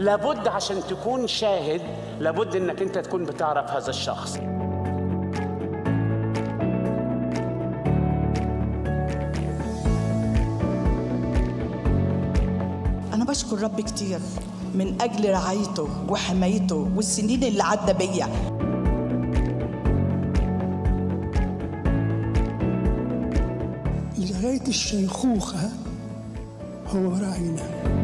لابد عشان تكون شاهد لابد انك انت تكون بتعرف هذا الشخص أنا بشكر رب كتير من أجل رعايته وحمايته والسنين اللي عدى بيا لغاية الشيخوخة هو راعينا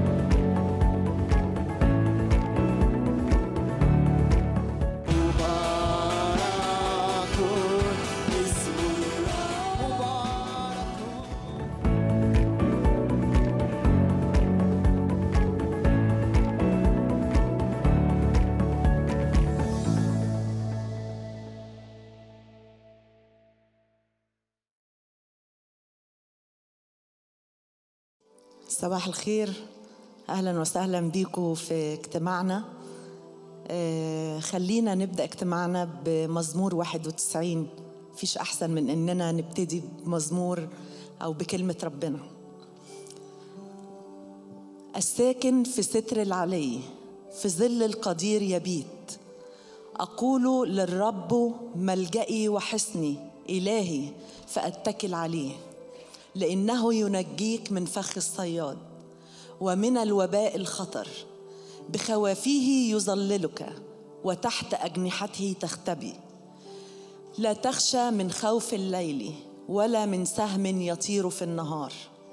صباح الخير أهلا وسهلا بيكم في اجتماعنا آه، خلينا نبدأ اجتماعنا بمزمور 91 فيش أحسن من إننا نبتدي بمزمور أو بكلمة ربنا الساكن في ستر العلي في ظل القدير يبيت أقول للرب ملجئي وحصني إلهي فأتكل عليه لأنه ينجيك من فخ الصياد ومن الوباء الخطر بخوافيه يظللك وتحت أجنحته تختبي لا تخشى من خوف الليل ولا من سهم يطير في النهار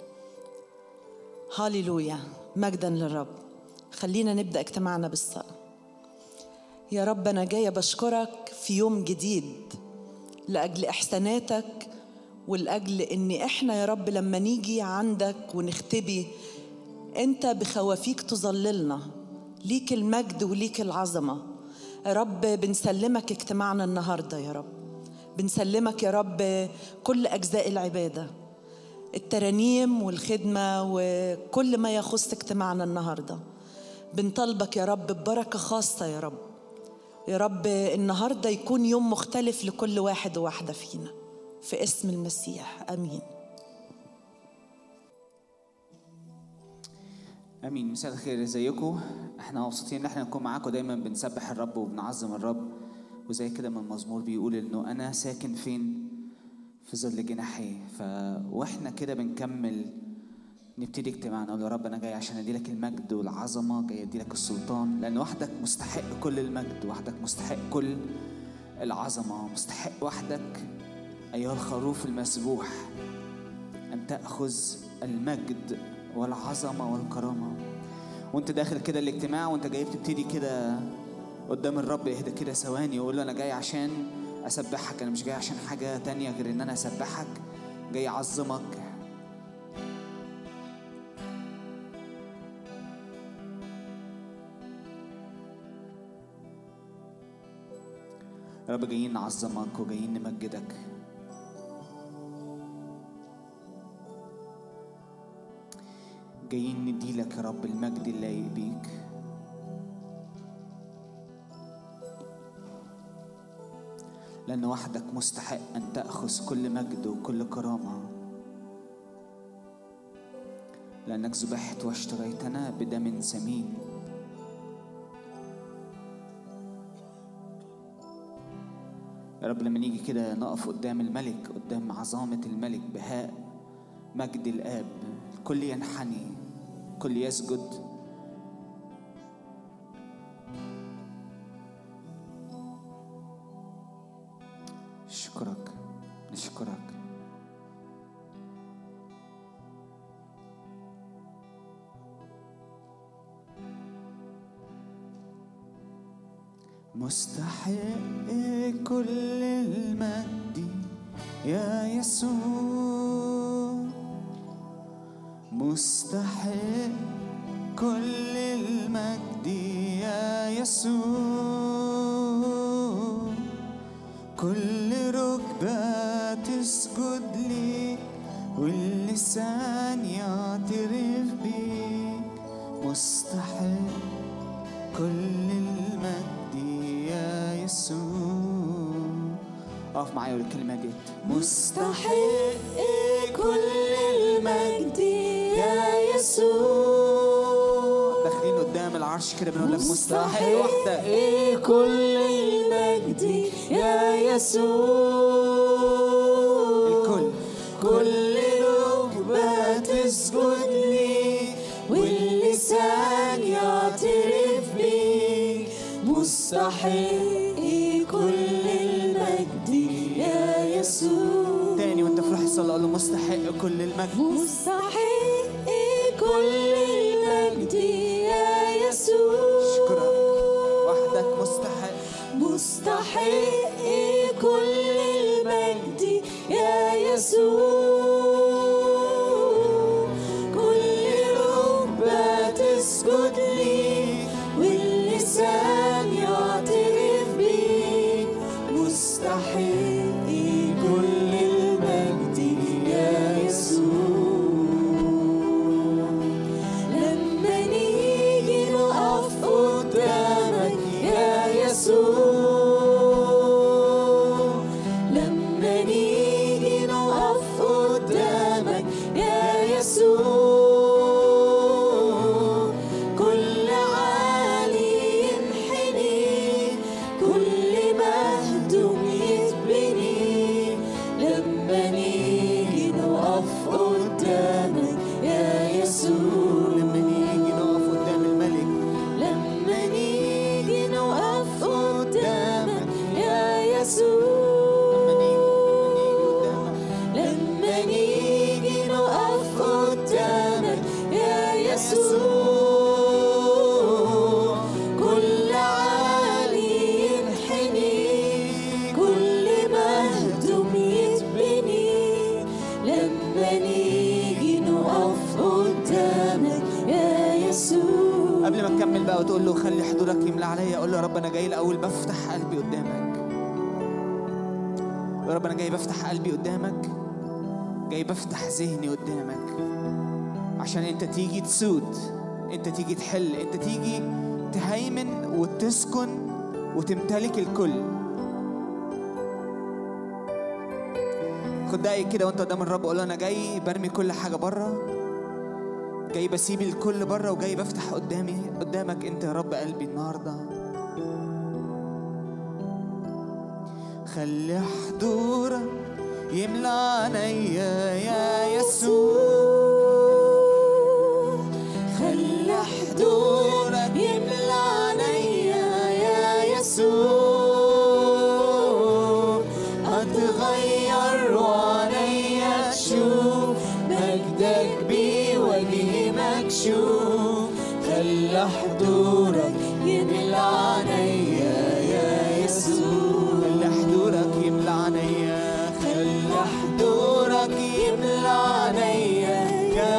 هاليلويا مجدا للرب خلينا نبدأ اجتماعنا بالصلاة يا رب أنا جاية بشكرك في يوم جديد لأجل إحساناتك ولأجل إن إحنا يا رب لما نيجي عندك ونختبي أنت بخوافيك تظللنا ليك المجد وليك العظمة يا رب بنسلمك اجتماعنا النهاردة يا رب بنسلمك يا رب كل أجزاء العبادة الترانيم والخدمة وكل ما يخص اجتماعنا النهاردة بنطلبك يا رب ببركة خاصة يا رب يا رب النهاردة يكون يوم مختلف لكل واحد وواحدة فينا في اسم المسيح امين امين مساء الخير ازيكم احنا مبسوطين ان احنا نكون معاكم دايما بنسبح الرب وبنعظم الرب وزي كده من المزمور بيقول انه انا ساكن فين في ظل جناحيه ف واحنا كده بنكمل نبتدي اجتماعنا نقول يا رب انا جاي عشان ادي لك المجد والعظمه جاي ادي لك السلطان لان وحدك مستحق كل المجد وحدك مستحق كل العظمه مستحق وحدك ايها الخروف المسبوح ان تاخذ المجد والعظمه والكرامه وانت داخل كده الاجتماع وانت جاي بتبتدي كده قدام الرب اهدى كده ثواني وقول له انا جاي عشان اسبحك انا مش جاي عشان حاجه تانية غير ان انا اسبحك جاي اعظمك يا رب جايين نعظمك وجايين نمجدك جايين نديلك يا رب المجد اللايق بيك لأن وحدك مستحق أن تأخذ كل مجد وكل كرامة لأنك ذبحت واشتريتنا بدم ثمين يا رب لما نيجي كده نقف قدام الملك قدام عظامة الملك بهاء مجد الآب الكل ينحني الكل يسجد نشكرك نشكرك مستحق كل المجد يا يسوع مستحق كل المجد يا يسوع كل ركبة تسجد ليك واللسان يعترف بيك مستحق كل المجد يا يسوع اقف معايا وقول الكلمة دي مستحق كل المجد يا يسوع داخلين قدام العرش عشان كده بنقول لك مستحق وحدك كل المجد يا يسوع الكل كل ركبة تسجد لي واللسان يعترف بيك مستحق كل المجد يا يسوع تاني وانت في روح الصلاة قول له مستحق كل المجد مستحق كل المجد يا يسوع اشكرك وحدك مستحق مستحق كل المجد يا يسوع كل ركبة تسجد لي واللسان يعترف بيك مستحق كل المجد يا يسوع لما نيجي نقف قدامك يا يسوع لما نيجي نقف قدامك يا يسوع كل عالي ينحني كل مهدوم يتبني لما نيجي نقف قدامك يا يسوع لما نيجي نقف قدام الملك لما نيجي نقف قدامك يا يسوع لما نيجي لما نيجي قدامك لما نيجي نقف قدامك يا يسوع كل عالي ينحني كل مهدوم يتبني لما نيجي نقف قدامك يا يسوع قبل ما تكمل بقى وتقول له خلي حضورك يملى عليا قول له يا رب انا جاي الاول بفتح قلبي قدامك يا رب انا جاي بفتح قلبي قدامك جاي بفتح ذهني قدامك عشان انت تيجي تسود انت تيجي تحل انت تيجي تهيمن وتسكن وتمتلك الكل خد دقايق كده وانت قدام الرب قول له انا جاي برمي كل حاجه بره جاي بسيب الكل بره وجاي بفتح قدامي قدامك انت يا رب قلبي النهارده خلي حضورك يملى عينيا يا يسوع خلي حضورك يملى عينيا يا يسوع اتغير وعليا تشوف مجدك بوجه مكشوف خلي حضورك يملى عينيا يا يسوع خلي حضورك يملى عينيا خلي حضورك يملى عينيا يا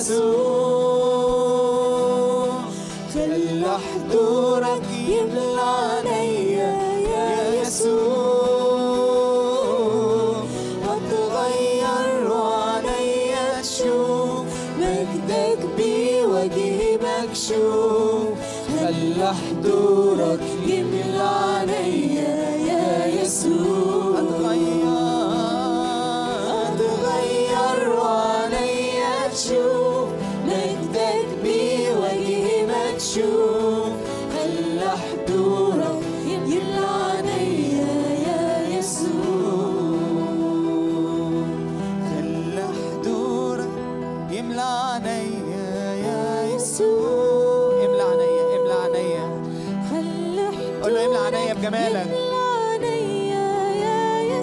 يسوع خلي حضورك يملى عينيا يا يسوع هتغير وعليا تشوف مجدك بوجه مكشوف خلي حضورك يملى عينيا يا يسوع اتغير وعليا تشوف مجدك بوجه مكشوف خلى حضورك يملى عينيا يا يسوع خلي حضورك يملى عينيا يا يسوع املى عينيا املى عينيا خلى قول له املى عينيا بجمالك يملى عينيا يا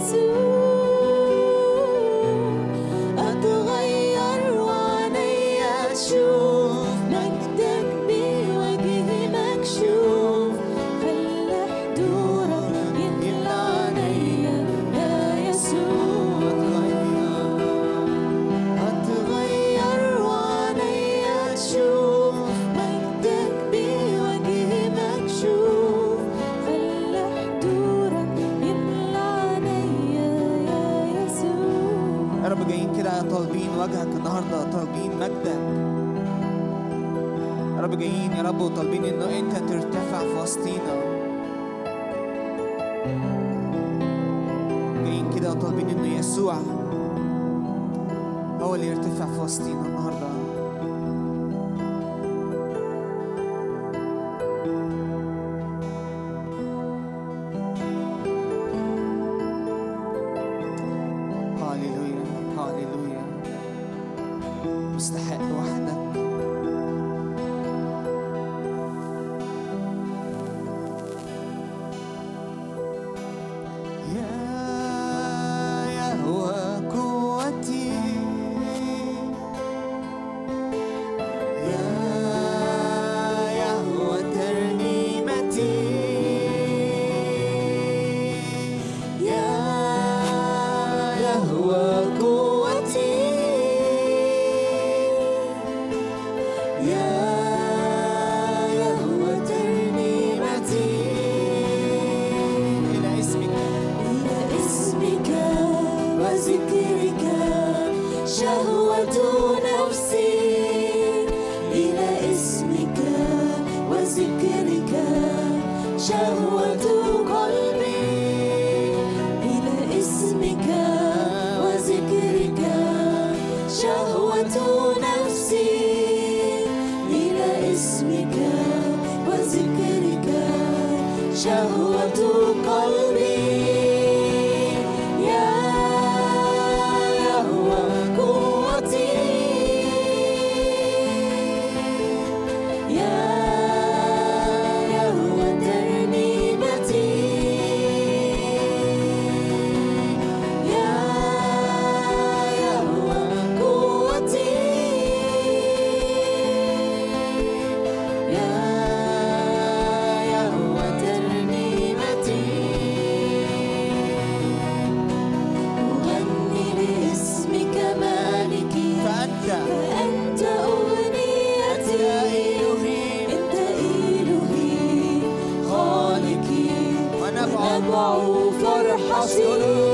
يسوع اتغير وعينيا تشوف مجدك بوجه مكشوف خلى حضورك يملى عينيا يا يسوع اتغير وعينيا تشوف مجدك بوجه مكشوف خلى حضورك يملى عينيا يا يسوع يا رب جايين كده طالبين وجهك النهارده طالبين مجدك يا رب جايين يا رب وطالبين انه انت ترتفع في وسطينا جايين كده وطالبين انه يسوع هو اللي يرتفع في وسطينا النهارده مستحق وحدك يا يهوى قوتي يا يهوى ترنيمتي يا يهوى قوتي يا يهوى ترنيمتي إلى اسمك إلى اسمك وذكرك شهوة نفسي إلى اسمك وذكرك شهوة قلبي إلى اسمك وذكرك شهوة نفسي إلى اسمك وذكرك شهوة قلبي يا يهوى قوتي يا يهوى ترنيمتي يا يهوى قوتي يا يهوى ترنيمتي أغني باسمك مالكي فأنت فأنت أغنيتي أنت إلهي خالقي ونبع فرحتي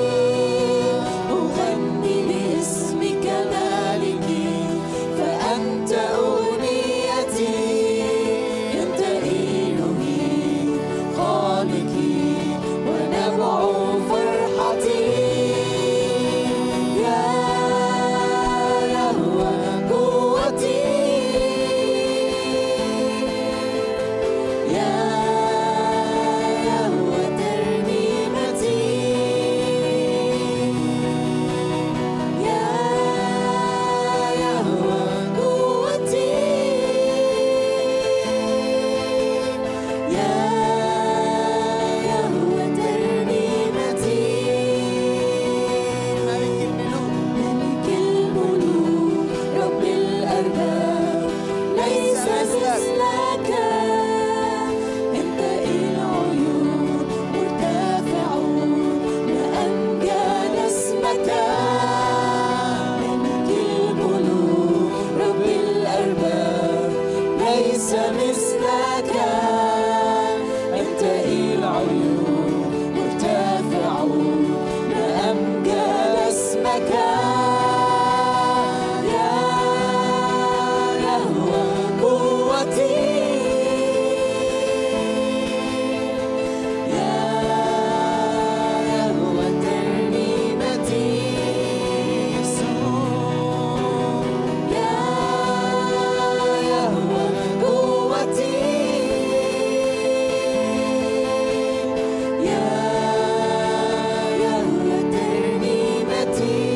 أغني باسمك مالكي فأنت أغنيتي أنت إلهي خالقي ونبع فرحتي يا يهوى قوتي يا يهوى ترنيمتي يا يهوى قوتي يا يهوى ترنيمتي ملك الملوك ملك الملوك رب الأرباب ليس مثلك أنت العيون مرتفعون وأمجاد اسمك ملك الملوك رب الأرباب ليس مثلك أنت العيون مرتفعون وأمجاد اسمك يا يهوى قوتي يا يهوى ترنيمتي يا يهوى قوتي يا يهوى ترنيمتي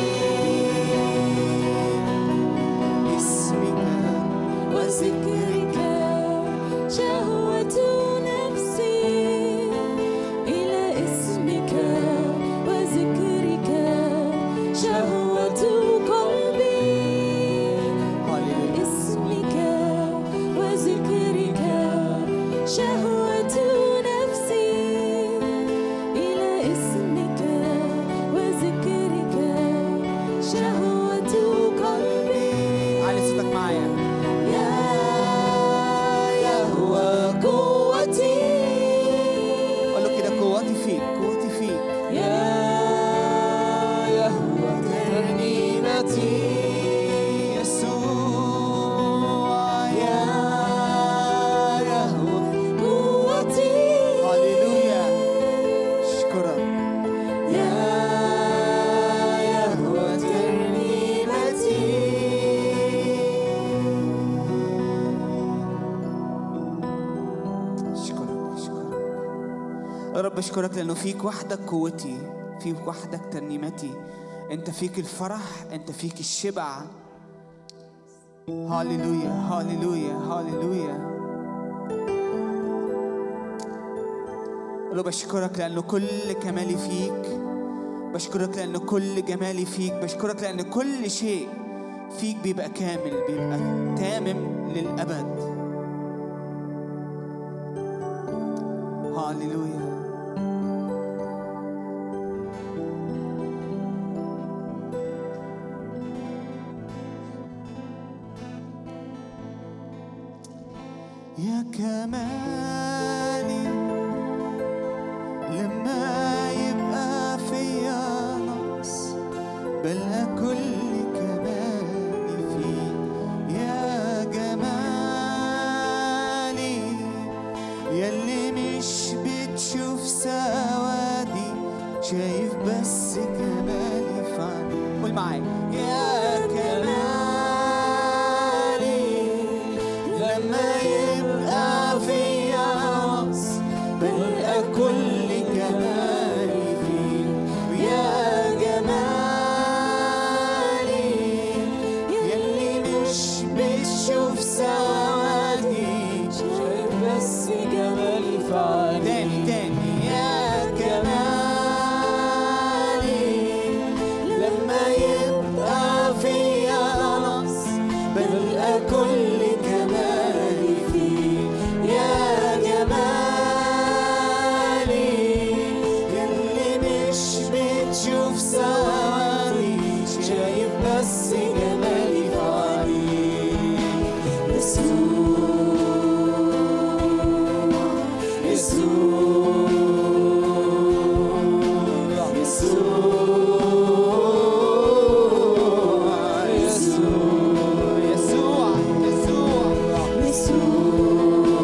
اسمك وذكرك شهوة نفسي إلى اسمك وذكرك شهوة قلبي هللويا اسمك وذكرك شهوة نفسي إلى اسمك وذكرك شهوة قلبي علي صوتك معايا يا يهوى قوتي قول له كده قوتي فيك قوتي فيك يا يهوى ترنيمتي يسوع يا يهوى قوتي هللويا اشكرك يا يهوى ترنيمتي اشكرك اشكرك يا رب اشكرك لانه فيك وحدك قوتي فيك وحدك ترنيمتي انت فيك الفرح انت فيك الشبع هاليلويا هاليلويا هاليلويا قل له بشكرك لأنه كل كمالي فيك بشكرك لأن كل جمالي فيك بشكرك لأن كل شيء فيك بيبقى كامل بيبقى تامم للأبد هاليلويا يا كمالي لما يبقى فيا نقص بلقى كل كمالي فيك يا جمالي يلي مش بتشوف سوادي شايف بس كمالي في عيني قول معايا يا كمالي لما يبقى فيا نقص بلقى كل كمالي فيك يا جمالي يلي مش بتشوف سوادي شايف بس جمالي في عيني تاني تاني يا جمالي لما يبقى فيا نقص بلقى كل كمالي فيك يا جمالي يلي مش بتشوف سوادي شايف بس جمالي في عينيك يسوع يسوع يسوع يسوع يسوع يسوع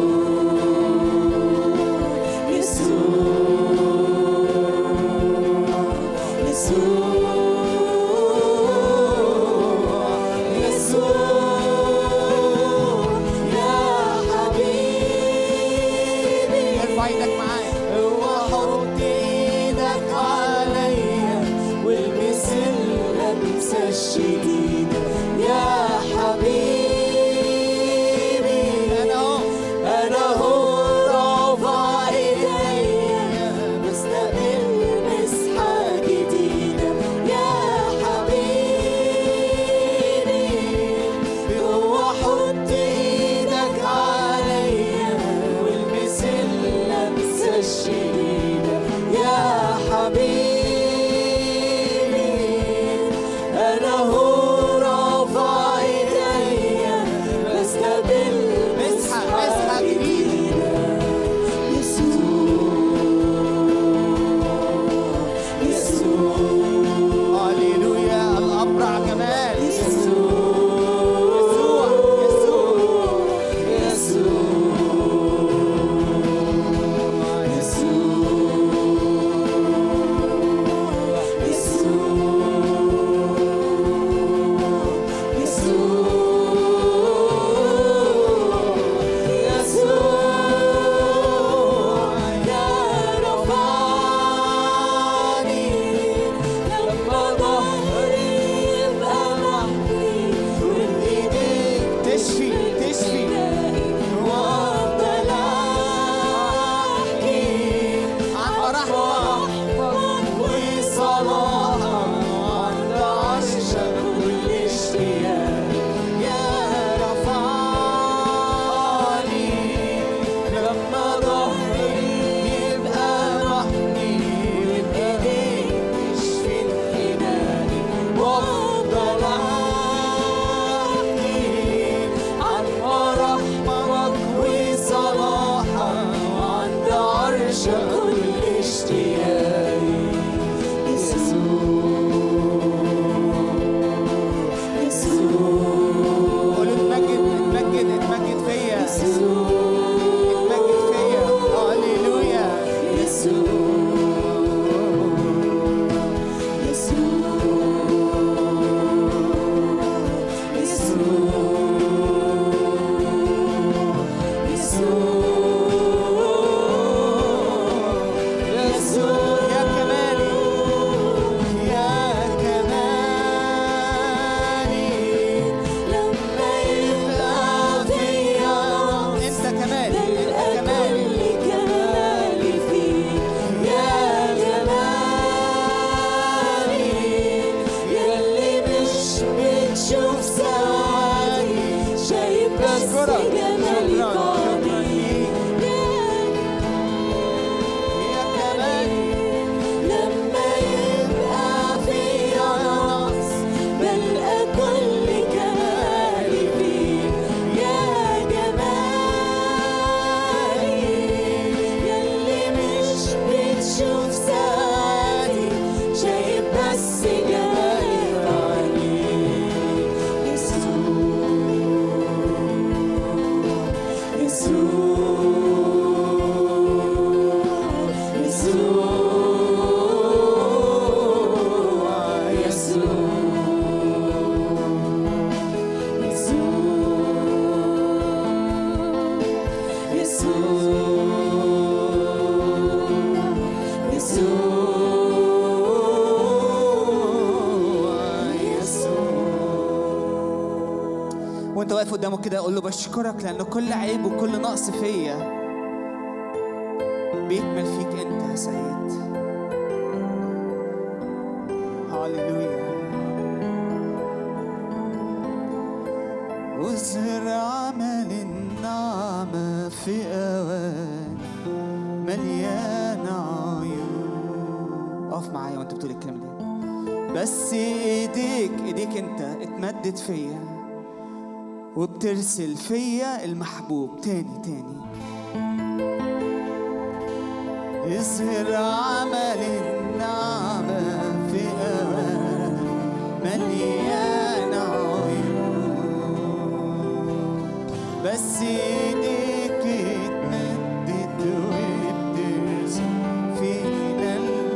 ارفع ايدك معايا هو حط ايدك عليا والبس اللمسه الشديده يا حبيبي انا اهو انا اهو رافع ايديا بستقبل مسحه جديده يا حبيبي هو حط ايدك عليا والبس اللمسه الشديده يا حبيبي انا هو وانت واقف قدامه كده قول له بشكرك لان كل عيب وكل نقص فيا بيكمل فيك انت يا سيد هاليلويا وزر عمل النعمة في أوان مليان عيون اقف معايا وانت بتقول الكلمة دي بس ايديك ايديك انت اتمدت فيا وبترسل فيا المحبوب تاني تاني يظهر عمل النعمة في أوان مليان عيون بس ايديك اتمدت وبترسل فينا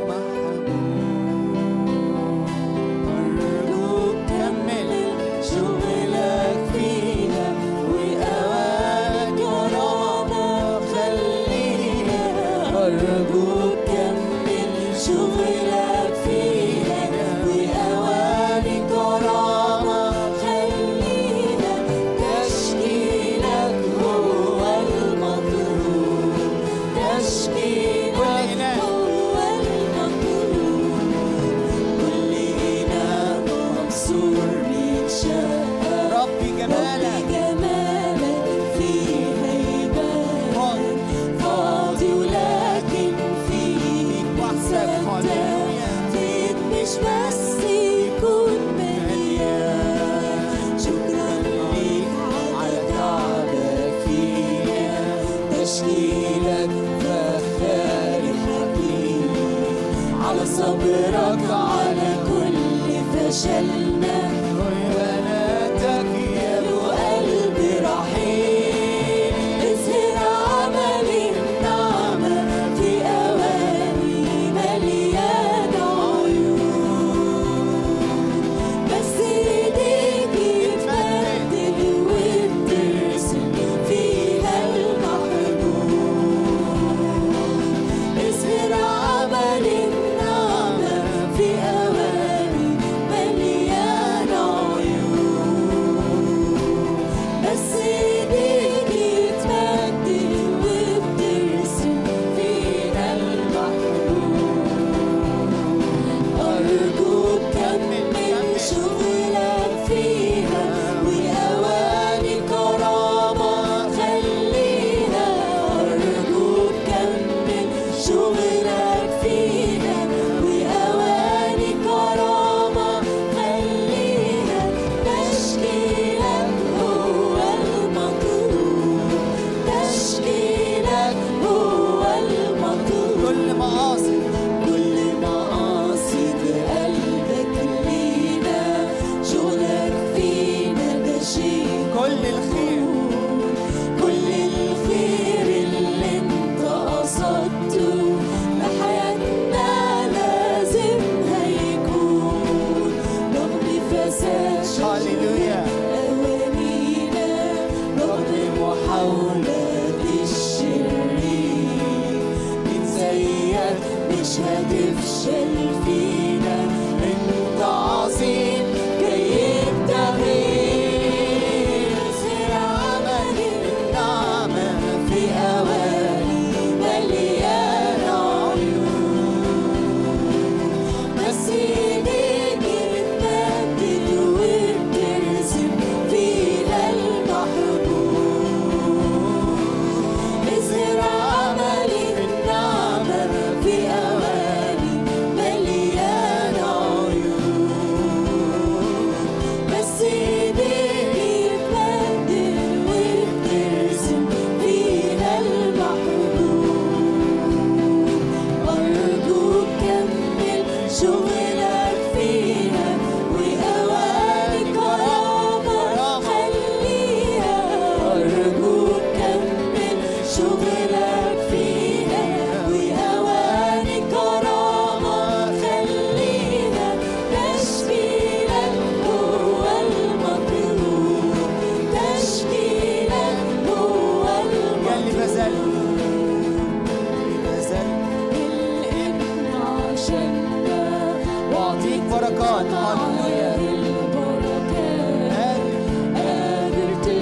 المحبوب أرجوك كمل شغلك فينا وأوان كرامة خلينا أرجوك كمل شغلك فينا وأواني كرامة خلينا تشكيلك هو المطلوب تشكيلك هو المطلوب كل إناء مكسور بيتشقق ربي جمالك جمالك فيه هيبان فاضي ولكن فيك وحدك مصدق فيك مش بس يكون مليان شكرا ليك على تعبك فينا تشكيلك فخار حكيم على صبرك على كل فشلنا وبناتك يا ابو قلب رحيم اظهر عمل النعمة في أواني مليان عيون بس ايديك تبدل وترسم فيها المحبوب اظهر عمل النعمة في أواني مليان عيون بس ايديك تبدل وبترسم فينا المحبوب أرجوك كمل شغلك فيها وأواني كرامة خليها أرجوك كمل شغلك فيها وأواني كرامة خليها تشكيلك هو المطلوب تشكيلك هو المطلوب كل مقاصد كل مقاصد قلبك لينا شغلك فينا ده شيء كل الخير كل الخير اللي انت قصدته لحياتنا لازم هيكون رغم فساد هاليلويا أوانينا رغم محاولات الشرير بتزيد مش هتفشل فينا انت عظيم جاي التغيير سر عمل النعمة في أواني مليان عيون بس ايديك تبدل وبترسم فيها المحبوب اظهر عمل النعمة في أواني مليان عيون بس ايديك تبدل وبترسم فيها المحبوب أرجوك كمل شغلك فيها وأواني كرامة خليها أرجوك كمل شغلك فيها وأواني كرامة خليها تشكيلك هو المطلوب تشكيلك هو يلي المطلوب بزل بزل الابن عشاننا واعطيك بركات هاليلويا البركات قادر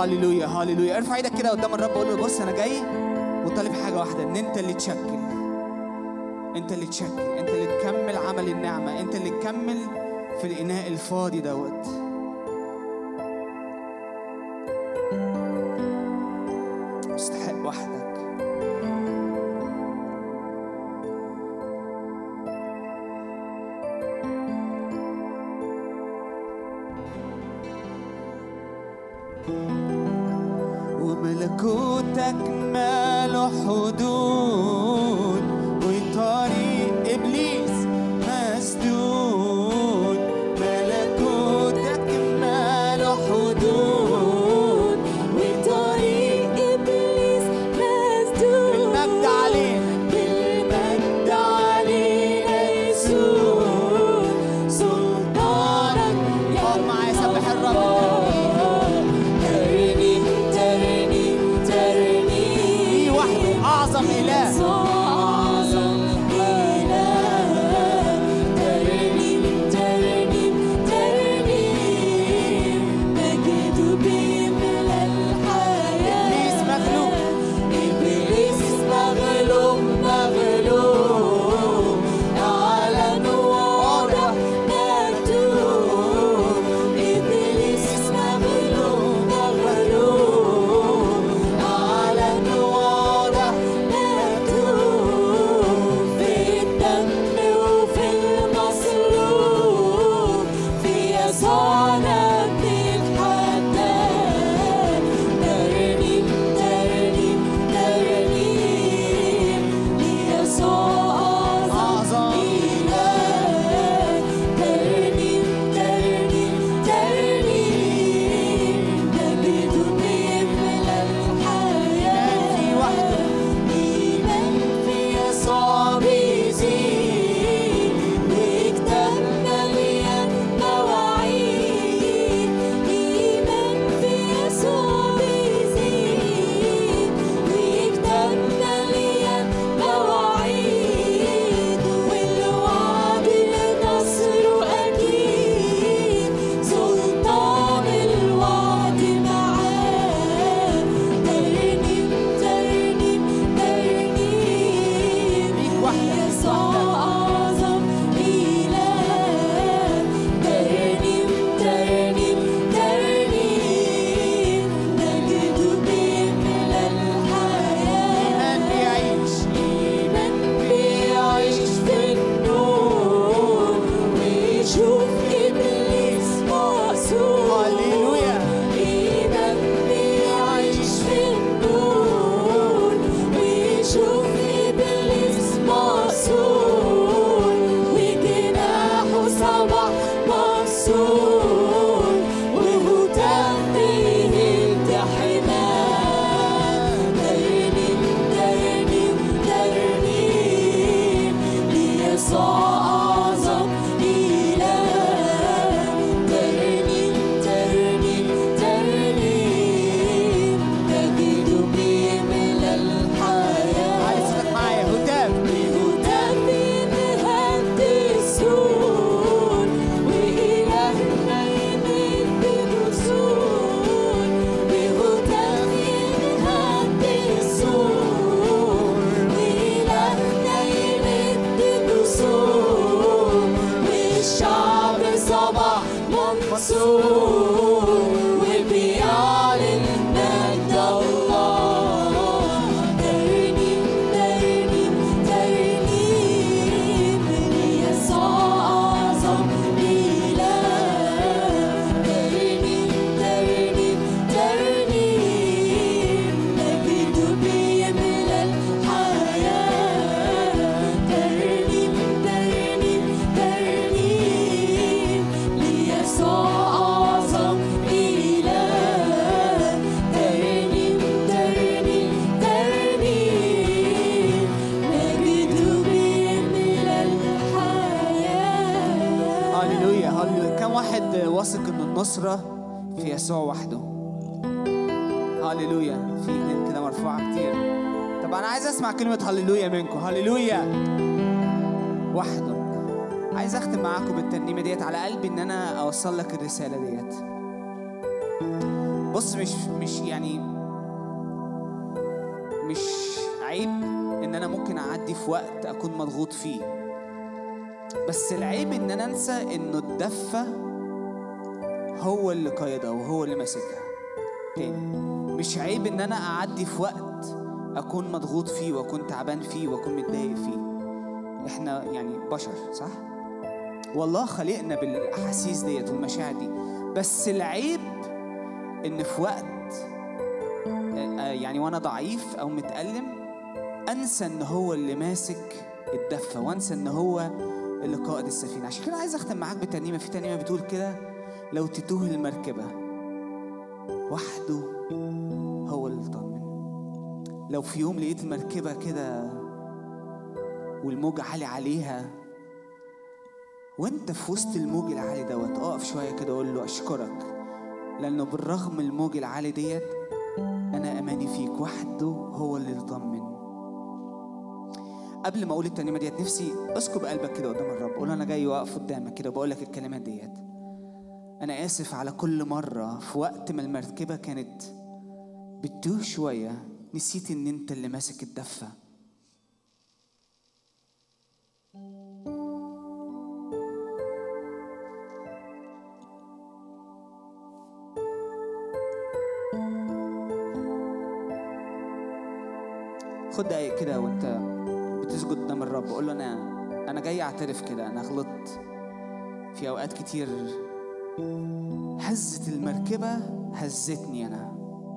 هاليلويا هاليلويا ارفع ايدك كده قدام الرب وقول له بص انا جاي وطالب حاجه واحده ان انت اللي تشكل انت اللي تشكل انت اللي تكمل عمل النعمه انت اللي تكمل في الاناء الفاضي دوت مستحق وحدك وملكوتك ماله حدود وطريق ابليس مسدود ملكوتك ماله حدود وطريق إبليس مسدود بالمجد علينا بالمجد علينا يسوع سلطانك اقعد معايا سبح الرب ترنيم ترنيم ترنيم في وحده اعظم اله أعظم إله ترنيم ترنيم ترنيم مجده بيملى الحياة إبليس مغلوب. إبليس مغلوب مغلوب أعلن واضح مكتوب إبليس مغلوب مغلوب أعلن واضح مكتوب في الدم وفي المصلوب في يسوعنا بنتحدى ترنيم ترنيم ترنيم ليسوع أعظم إله ترنيم ترنيم ترنيم مجده بيملى الحياة في وحده. إيمان في يسوع بيزيد وكتاب مليان مواعيد إيمان في يسوع بيزيد وكتاب مليان مواعيد والوعد نصره أكيد سلطان الوعد معاه ترنيم ترنيم ترنيم ليك وحدك، ليك يسوع أعظم إله ترنيم ترنيم ترنيم مجده بيملى الحياة ايمان بيعيش إيمان بيعيش في النور ويشوف إبليس مقصود هللويا. إيمان بيعيش في النور ويشوف إبليس مقصود وجناحه صباح مقصود وهتاف بيهد حماه ترنيم ترنيم ترنيم ليسوع أعظم إله ترنيم ترنيم ترنيم مجده بيملى الحياة عايز صوتك معايا هتاف بهتاف بيهد السور وإلهنا يمد الرسول بهتاف يهد السور وإلهنا يمد الرسول والشعب صباح منصور وبيعلن مجد الله ترنيم ترنيم ترنيم ليسوع أعظم إله ترنيم ترنيم ترنيم مجده بيملى الحياة ترنيم ترنيم ترنيم ليسوع أعظم إله ترنيم ترنيم ترنيم مجده بيملى الحياة هللويا هللويا كم واحد واثق ان النصرة في يسوع وحده هللويا في ايدين كده مرفوعة كتير طب انا عايز اسمع كلمة هللويا منكم هللويا وحده عايز اختم معاكم بالترنيمة ديت على قلبي ان انا اوصل لك الرسالة ديت بص مش مش يعني مش عيب ان انا ممكن اعدي في وقت اكون مضغوط فيه بس العيب ان انا انسى انه الدفه هو اللي قايدها وهو اللي ماسكها تاني مش عيب ان انا اعدي في وقت اكون مضغوط فيه واكون تعبان فيه واكون متضايق فيه احنا يعني بشر صح والله خلقنا بالاحاسيس ديت والمشاعر دي بس العيب ان في وقت آه، آه، يعني وانا ضعيف او متألم انسى ان هو اللي ماسك الدفه وانسى ان هو اللي قائد السفينه عشان كده عايز اختم معاك بترنيمه في ترنيمه بتقول كده لو تتوه المركبه وحده هو اللي يطمن لو في يوم لقيت المركبه كده والموج عالي عليها وانت في وسط الموج العالي دوت اقف شويه كده اقول له اشكرك لانه بالرغم الموج العالي ديت انا اماني فيك وحده هو اللي يطمن قبل ما اقول الترنيمه ديت نفسي اسكب قلبك كده قدام الرب قول انا جاي واقف قدامك كده وبقول لك الكلمات ديت انا اسف على كل مره في وقت ما المركبه كانت بتتوه شويه نسيت ان انت اللي ماسك الدفه خد دقايق كده وانت بتسجد قدام الرب قول له انا انا جاي اعترف كده انا غلطت في اوقات كتير هزت المركبه هزتني انا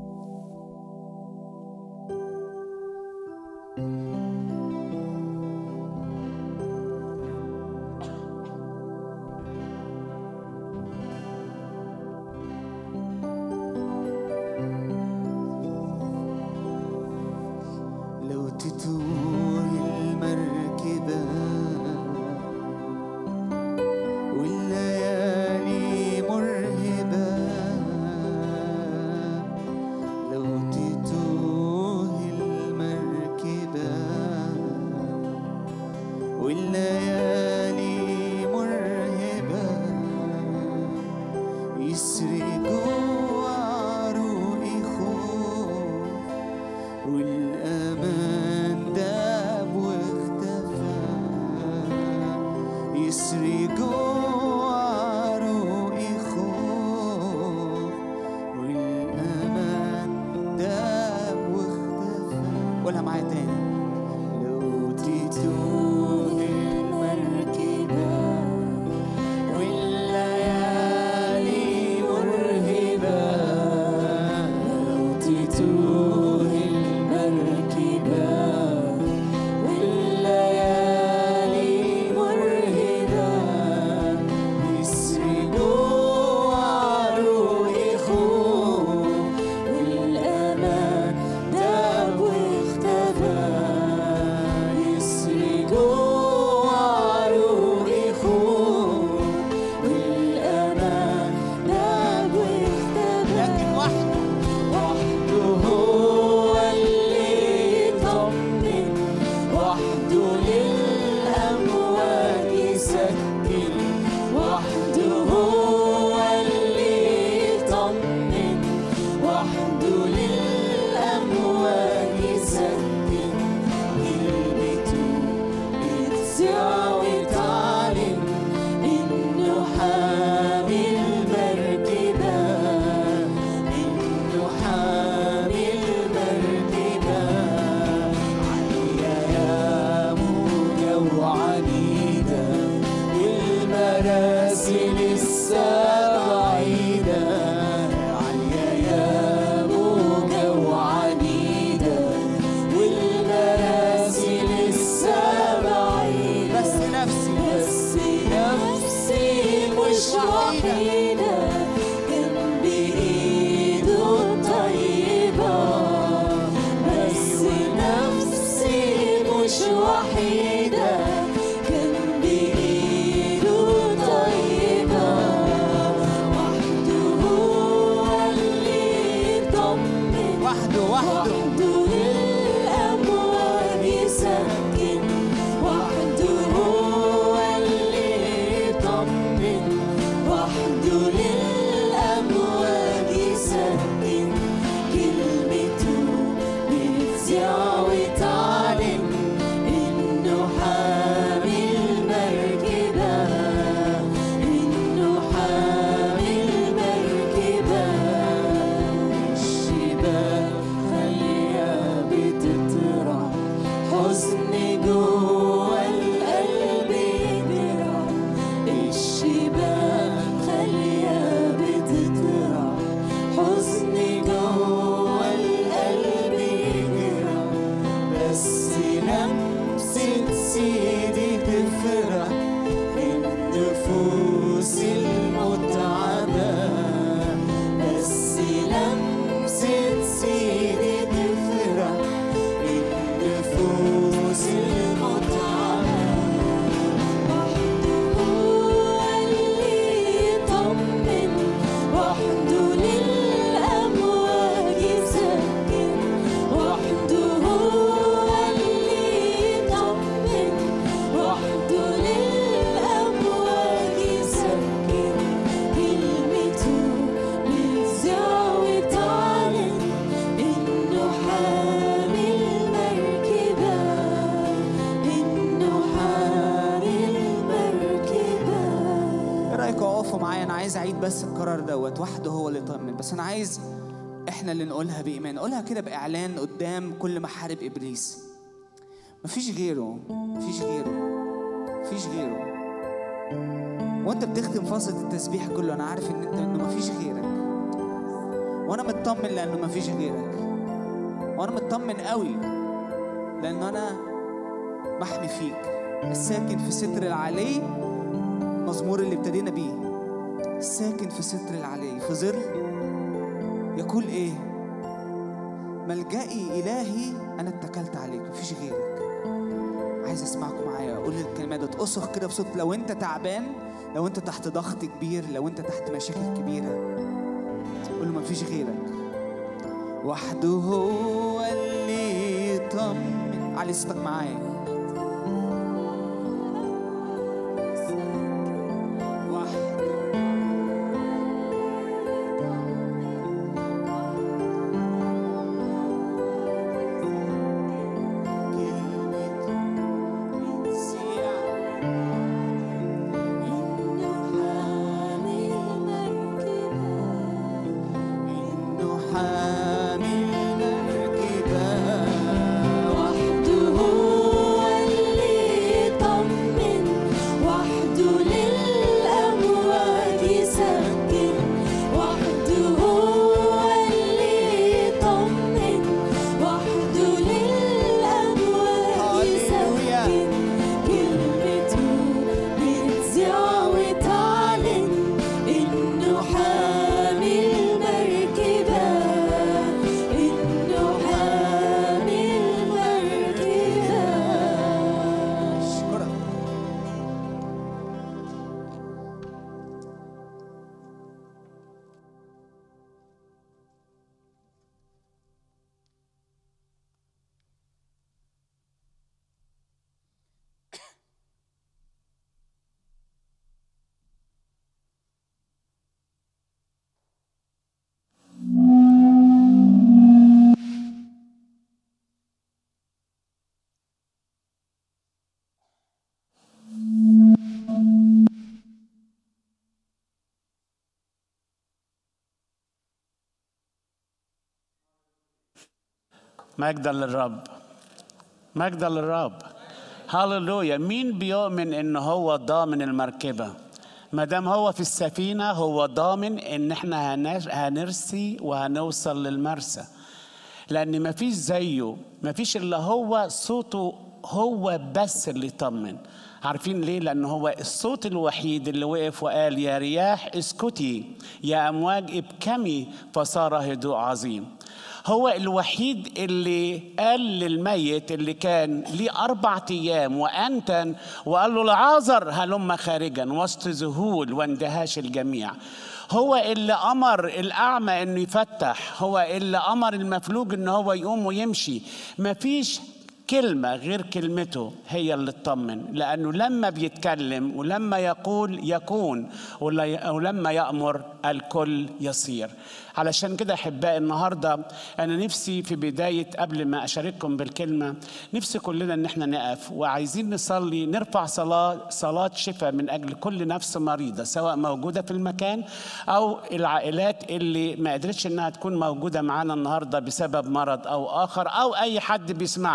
لو تتوه المركبة والليالي مرهبة لو تتوه المركبة والليالي مرهبة يسري جوا روحي خوف والأمان داب واختفى يسري جوا روحي خوف والأمان داب واختفى قولها معايا تاني لو تتوه المركبة والليالي مرهبة لو تتوه المركبة والليالي مرهبة يسري جوا روحي خوف والأمان داب واختفى يسري جوا روحي خوف والأمان داب واختفى لكن وحده وحده هو اللي يطمن وحده للأمواج يسكن وحده هو اللي يطمن وحده للأمواج يسكن كلمته بتسع وتعلن إنه حامي المركبة إنه حامي المركبة عالية يا موجة وعنيدة والمراسل السبعيدة عالية يا موجة وعنيدة والمراسل السبعيدة بس نفسي بس نفسي مش وحيدة جنب ايده الطيبة بس نفسي مش وحيدة جنب ايده طيبة وحده هو اللي يطمن وحده وحده للأمواج يسكن وحده هو اللي يطمن وحده تفرح النفوس المتعبة بس لمسة سيدي تفرح النفوس المتعبة هو اللي يطمن وحده للأمواج يسكن وحده هو اللي يطمن وحده للأمواج يسكن كلمته بتذاع وتعلن إنه حامل مركبة إنه حامل مركبة ايه رايكم اقفوا معايا انا عايز اعيد بس القرار دوت وحده هو اللي يطمن بس انا عايز احنا اللي نقولها بايمان نقولها كده باعلان قدام كل محارب ابليس مفيش غيره مفيش غيره مفيش غيره وانت بتختم فصل التسبيح كله انا عارف ان انت انه مفيش غيرك وانا مطمن لانه مفيش غيرك وانا مطمن قوي لانه انا محمي فيك الساكن في ستر العلي المزمور اللي ابتدينا بيه الساكن في ستر العلي في ظل يقول ايه ملجئي الهي انا اتكلت عليك مفيش غيرك عايز اسمعكم معايا اقول الكلمات دي اصرخ كده بصوت لو انت تعبان لو انت تحت ضغط كبير لو انت تحت مشاكل كبيره قول له مفيش غيرك وحده هو اللي يطمن علي صوتك معايا وحده إنه حامل مركبة إنه حامل مركبة وحده هو اللي يطمن وحده للأمواج يسكن وحده هو اللي يطمن وحده للأمواج هاليلويا. يسكن كلمته بتذيع وتعلن إنه حامل مركبة إنه حامل مركبة أشكرك مجدا للرب مجدا للرب هللويا مين بيؤمن ان هو ضامن المركبه ما دام هو في السفينه هو ضامن ان احنا هنر- هنرسي وهنوصل للمرسى لان ما فيش زيه ما فيش الا هو صوته هو بس اللي يطمن عارفين ليه لان هو الصوت الوحيد اللي وقف وقال يا رياح اسكتي يا امواج ابكمي فصار هدوء عظيم هو الوحيد اللي قال للميت اللي كان ليه أربعة أيام وأنتن وقال له لعازر هلم خارجا وسط ذهول واندهاش الجميع هو اللي أمر الأعمى إنه يفتح هو اللي أمر المفلوج إن هو يقوم ويمشي مفيش كلمة غير كلمته هي اللي تطمن لأنه لما بيتكلم ولما يقول يكون ولا- ولما يأمر الكل يصير علشان كده أحبائي النهاردة أنا نفسي في بداية قبل ما أشارككم بالكلمة نفسي كلنا إن احنا نقف وعايزين نصلي نرفع صلاة صلاة شفاء من أجل كل نفس مريضة سواء موجودة في المكان أو العائلات اللي ما قدرتش إنها تكون موجودة معانا النهاردة بسبب مرض أو آخر أو أي حد بيسمعنا عارفين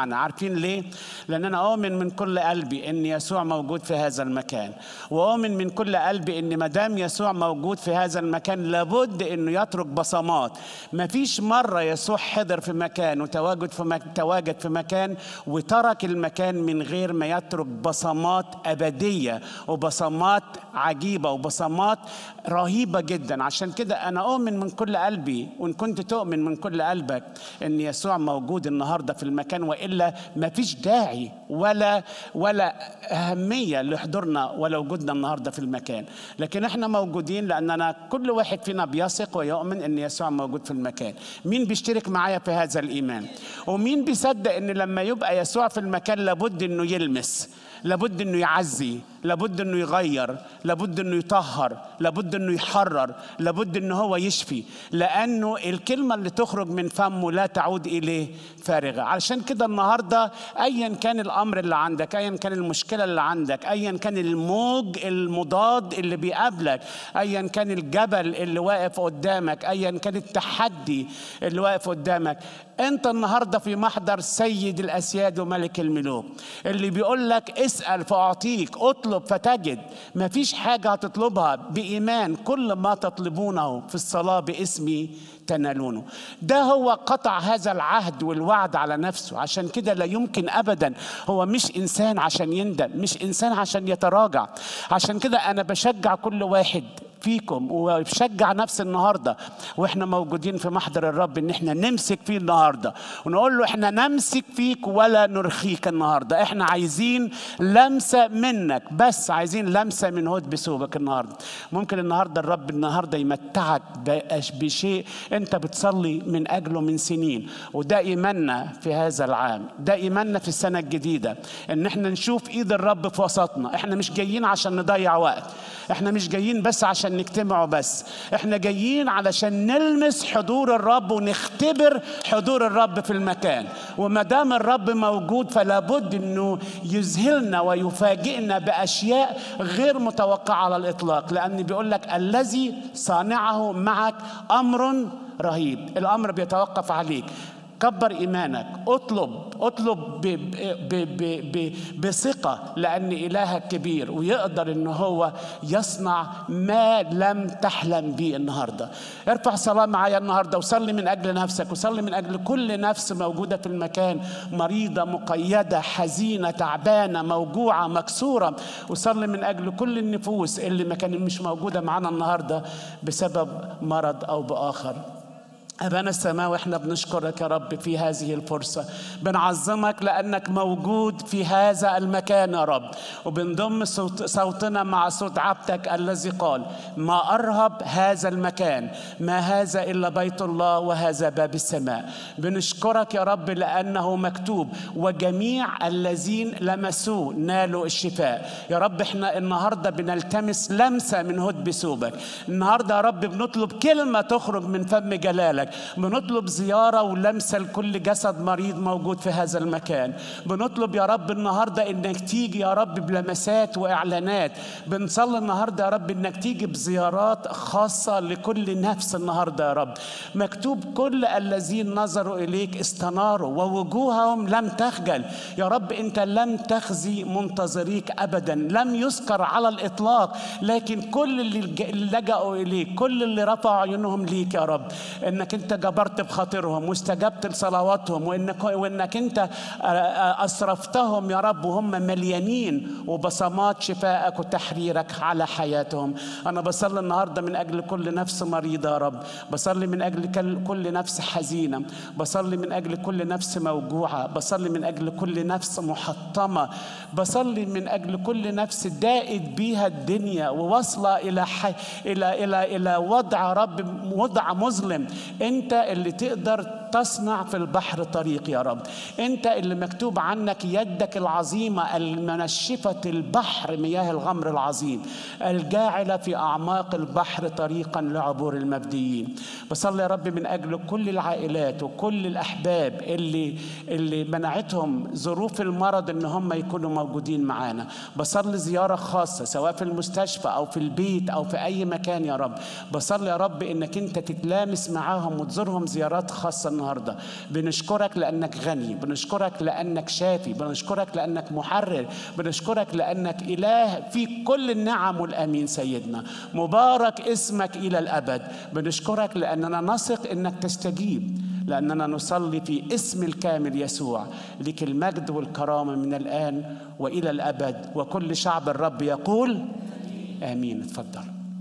عارفين ليه لان انا اؤمن من كل قلبي ان يسوع موجود في هذا المكان واؤمن من كل قلبي ان ما دام يسوع موجود في هذا المكان لابد انه يترك بصمات ما فيش مره يسوع حضر في مكان وتواجد في مك... تواجد في مكان وترك المكان من غير ما يترك بصمات ابديه وبصمات عجيبه وبصمات رهيبه جدا عشان كده انا اؤمن من كل قلبي وان كنت تؤمن من كل قلبك ان يسوع موجود النهارده في المكان والا ما فيش داعي ولا ولا اهميه لحضورنا ولا وجودنا النهارده في المكان لكن احنا موجودين لاننا كل واحد فينا بيثق ويؤمن ان يسوع موجود في المكان مين بيشترك معايا في هذا الايمان ومين بيصدق ان لما يبقى يسوع في المكان لابد انه يلمس لابد انه يعزي لابد انه يغير لابد انه يطهر لابد انه يحرر لابد انه هو يشفي لانه الكلمه اللي تخرج من فمه لا تعود اليه فارغه علشان كده النهارده ايا كان الامر اللي عندك ايا كان المشكله اللي عندك ايا كان الموج المضاد اللي بيقابلك ايا كان الجبل اللي واقف قدامك ايا كان التحدي اللي واقف قدامك انت النهارده في محضر سيد الاسياد وملك الملوك اللي بيقول لك اسال فاعطيك اطلب فتجد مفيش حاجه هتطلبها بايمان كل ما تطلبونه في الصلاه باسمي تنالونه ده هو قطع هذا العهد والوعد على نفسه عشان كده لا يمكن ابدا هو مش انسان عشان يندم مش انسان عشان يتراجع عشان كده انا بشجع كل واحد فيكم وبشجع نفسي النهارده واحنا موجودين في محضر الرب ان احنا نمسك فيه النهارده ونقول له احنا نمسك فيك ولا نرخيك النهارده احنا عايزين لمسه منك بس عايزين لمسه من هود بثوبك النهارده ممكن النهارده الرب النهارده يمتعك بشيء انت بتصلي من اجله من سنين وده ايماننا في هذا العام ده ايماننا في السنه الجديده ان احنا نشوف ايد الرب في وسطنا احنا مش جايين عشان نضيع وقت احنا مش جايين بس عشان نجتمعوا بس احنا جايين علشان نلمس حضور الرب ونختبر حضور الرب في المكان وما دام الرب موجود فلا بد انه يذهلنا ويفاجئنا باشياء غير متوقعه على الاطلاق لان بيقول لك الذي صانعه معك امر رهيب الامر بيتوقف عليك كبر ايمانك اطلب اطلب ب ب ب ب بثقه لان الهك كبير ويقدر ان هو يصنع ما لم تحلم به النهارده ارفع صلاه معايا النهارده وصلي من اجل نفسك وصلي من اجل كل نفس موجوده في المكان مريضه مقيده حزينه تعبانه موجوعه مكسوره وصلي من اجل كل النفوس اللي ما كانت مش موجوده معانا النهارده بسبب مرض او باخر أبانا السماوي احنا بنشكرك يا رب في هذه الفرصة بنعظمك لأنك موجود في هذا المكان يا رب وبنضم صوت صوتنا مع صوت عبدك الذي قال ما أرهب هذا المكان ما هذا إلا بيت الله وهذا باب السماء بنشكرك يا رب لأنه مكتوب وجميع الذين لمسوه نالوا الشفاء يا رب احنا النهاردة بنلتمس لمسة من هد بثوبك النهاردة يا رب بنطلب كلمة تخرج من فم جلالك بنطلب زيارة ولمسة لكل جسد مريض موجود في هذا المكان بنطلب يا رب النهاردة انك تيجي يا رب بلمسات واعلانات بنصلي النهاردة يا رب انك تيجي بزيارات خاصة لكل نفس النهاردة يا رب مكتوب كل الذين نظروا اليك استناروا ووجوههم لم تخجل يا رب انت لم تخزي منتظريك ابدا لم يذكر على الاطلاق لكن كل اللي لجأوا اليك كل اللي رفعوا عيونهم ليك يا رب انك انت جبرت بخاطرهم واستجبت لصلواتهم وانك وانك انت اسرفتهم يا رب وهم مليانين وبصمات شفائك وتحريرك على حياتهم انا بصلي النهارده من اجل كل نفس مريضه يا رب بصلي من اجل كل نفس حزينه بصلي من اجل كل نفس موجوعه بصلي من اجل كل نفس محطمه بصلي من اجل كل نفس دائت بيها الدنيا وواصله الى حي... الى الى الى وضع رب وضع مظلم انت اللي تقدر تصنع في البحر طريق يا رب انت اللي مكتوب عنك يدك العظيمه المنشفه البحر مياه الغمر العظيم الجاعله في اعماق البحر طريقا لعبور المبديين بصلي يا رب من اجل كل العائلات وكل الاحباب اللي اللي منعتهم ظروف المرض ان هم يكونوا موجودين معانا بصلي زياره خاصه سواء في المستشفى او في البيت او في اي مكان يا رب بصلي يا رب انك انت تتلامس معاهم وتزورهم زيارات خاصه النهارده بنشكرك لانك غني بنشكرك لانك شافي بنشكرك لانك محرر بنشكرك لانك اله في كل النعم والامين سيدنا مبارك اسمك الى الابد بنشكرك لاننا نثق انك تستجيب لاننا نصلي في اسم الكامل يسوع لك المجد والكرامه من الان والى الابد وكل شعب الرب يقول امين اتفضل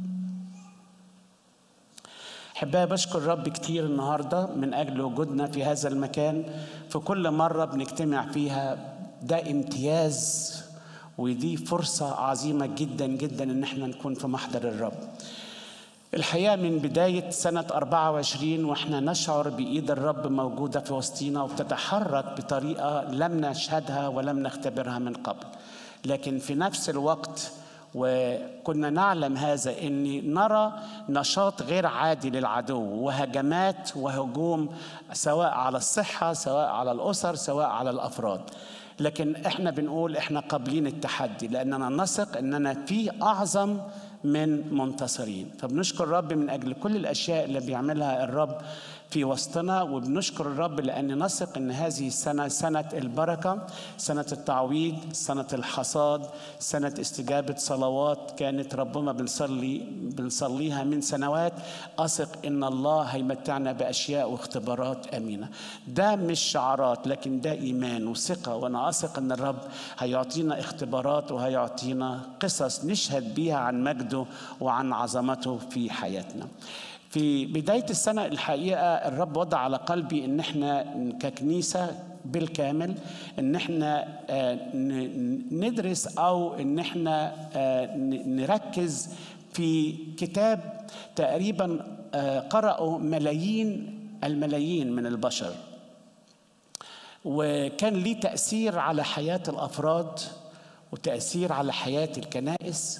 احبائي بشكر الرب كتير النهارده من اجل وجودنا في هذا المكان في كل مره بنجتمع فيها ده امتياز ودي فرصه عظيمه جدا جدا ان احنا نكون في محضر الرب الحقيقه من بدايه سنه 24 واحنا نشعر بايد الرب موجوده في وسطينا وبتتحرك بطريقه لم نشهدها ولم نختبرها من قبل لكن في نفس الوقت وكنا نعلم هذا ان نرى نشاط غير عادي للعدو وهجمات وهجوم سواء على الصحه سواء على الاسر سواء على الافراد لكن احنا بنقول احنا قابلين التحدي لاننا نثق اننا في اعظم من منتصرين فبنشكر الرب من اجل كل الاشياء اللي بيعملها الرب في وسطنا وبنشكر الرب لان نثق ان هذه السنه سنه البركه سنه التعويض سنه الحصاد سنه استجابه صلوات كانت ربما بنصلي بنصليها من سنوات اثق ان الله هيمتعنا باشياء واختبارات امينه ده مش شعارات لكن ده ايمان وثقه وانا اثق ان الرب هيعطينا اختبارات وهيعطينا قصص نشهد بيها عن مجده وعن عظمته في حياتنا في بداية السنة الحقيقة الرب وضع على قلبي إن إحنا ككنيسة بالكامل إن إحنا آه، ن- ندرس أو إن إحنا آه، ن- نركز في كتاب تقريبا آه، قرأه ملايين الملايين من البشر وكان ليه تأثير على حياة الأفراد وتأثير على حياة الكنائس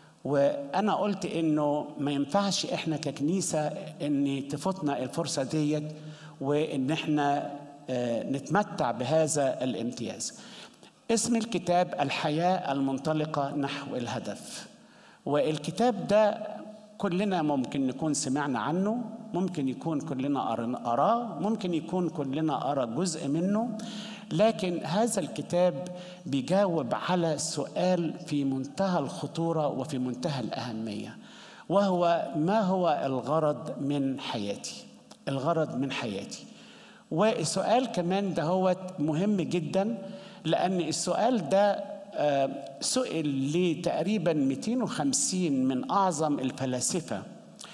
وأنا قلت إنه ما ينفعش إحنا ككنيسة إن تفوتنا الفرصة ديت وإن إحنا آه، نتمتع بهذا الامتياز اسم الكتاب الحياة المنطلقة نحو الهدف والكتاب ده كلنا ممكن نكون سمعنا عنه ممكن يكون كلنا قرن- قراه ممكن يكون كلنا قرا جزء منه لكن هذا الكتاب بيجاوب على سؤال في منتهى الخطورة وفي منتهى الأهمية وهو ما هو الغرض من حياتي الغرض من حياتي والسؤال كمان ده هو مهم جدا لأن السؤال ده آه، سئل لتقريبا 250 من أعظم الفلاسفة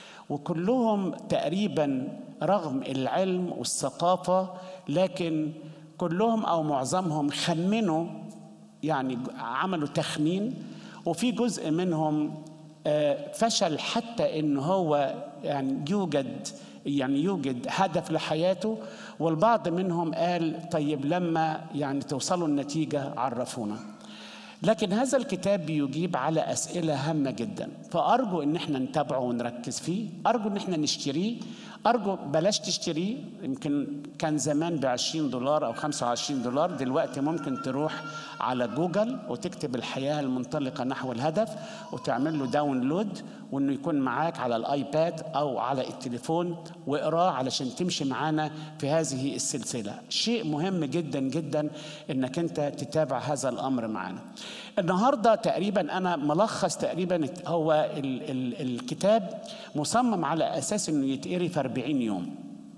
وكلهم تقريبا رغم العلم والثقافة لكن كلهم أو معظمهم خمنوا يعني عملوا تخمين وفي جزء منهم آه، فشل حتى ان هو يعني يوجد يعني يوجد هدف لحياته والبعض منهم قال طيب لما يعني توصلوا النتيجة عرفونا لكن هذا الكتاب بيجيب على أسئلة هامة جدا فأرجو إن احنا نتابعه ونركز فيه أرجو إن احنا نشتريه أرجو بلاش تشتريه يمكن كان زمان ب 20 دولار أو 25 دولار دلوقتي ممكن تروح على جوجل وتكتب الحياة المنطلقة نحو الهدف وتعمل له داونلود وإنه يكون معاك على الآيباد أو على التليفون واقراه علشان تمشي معانا في هذه السلسلة شيء مهم جدا جدا إنك أنت تتابع هذا الأمر معانا النهاردة تقريبا أنا ملخص تقريبا هو ال ال الكتاب مصمم على أساس إنه يتقري في 40 يوم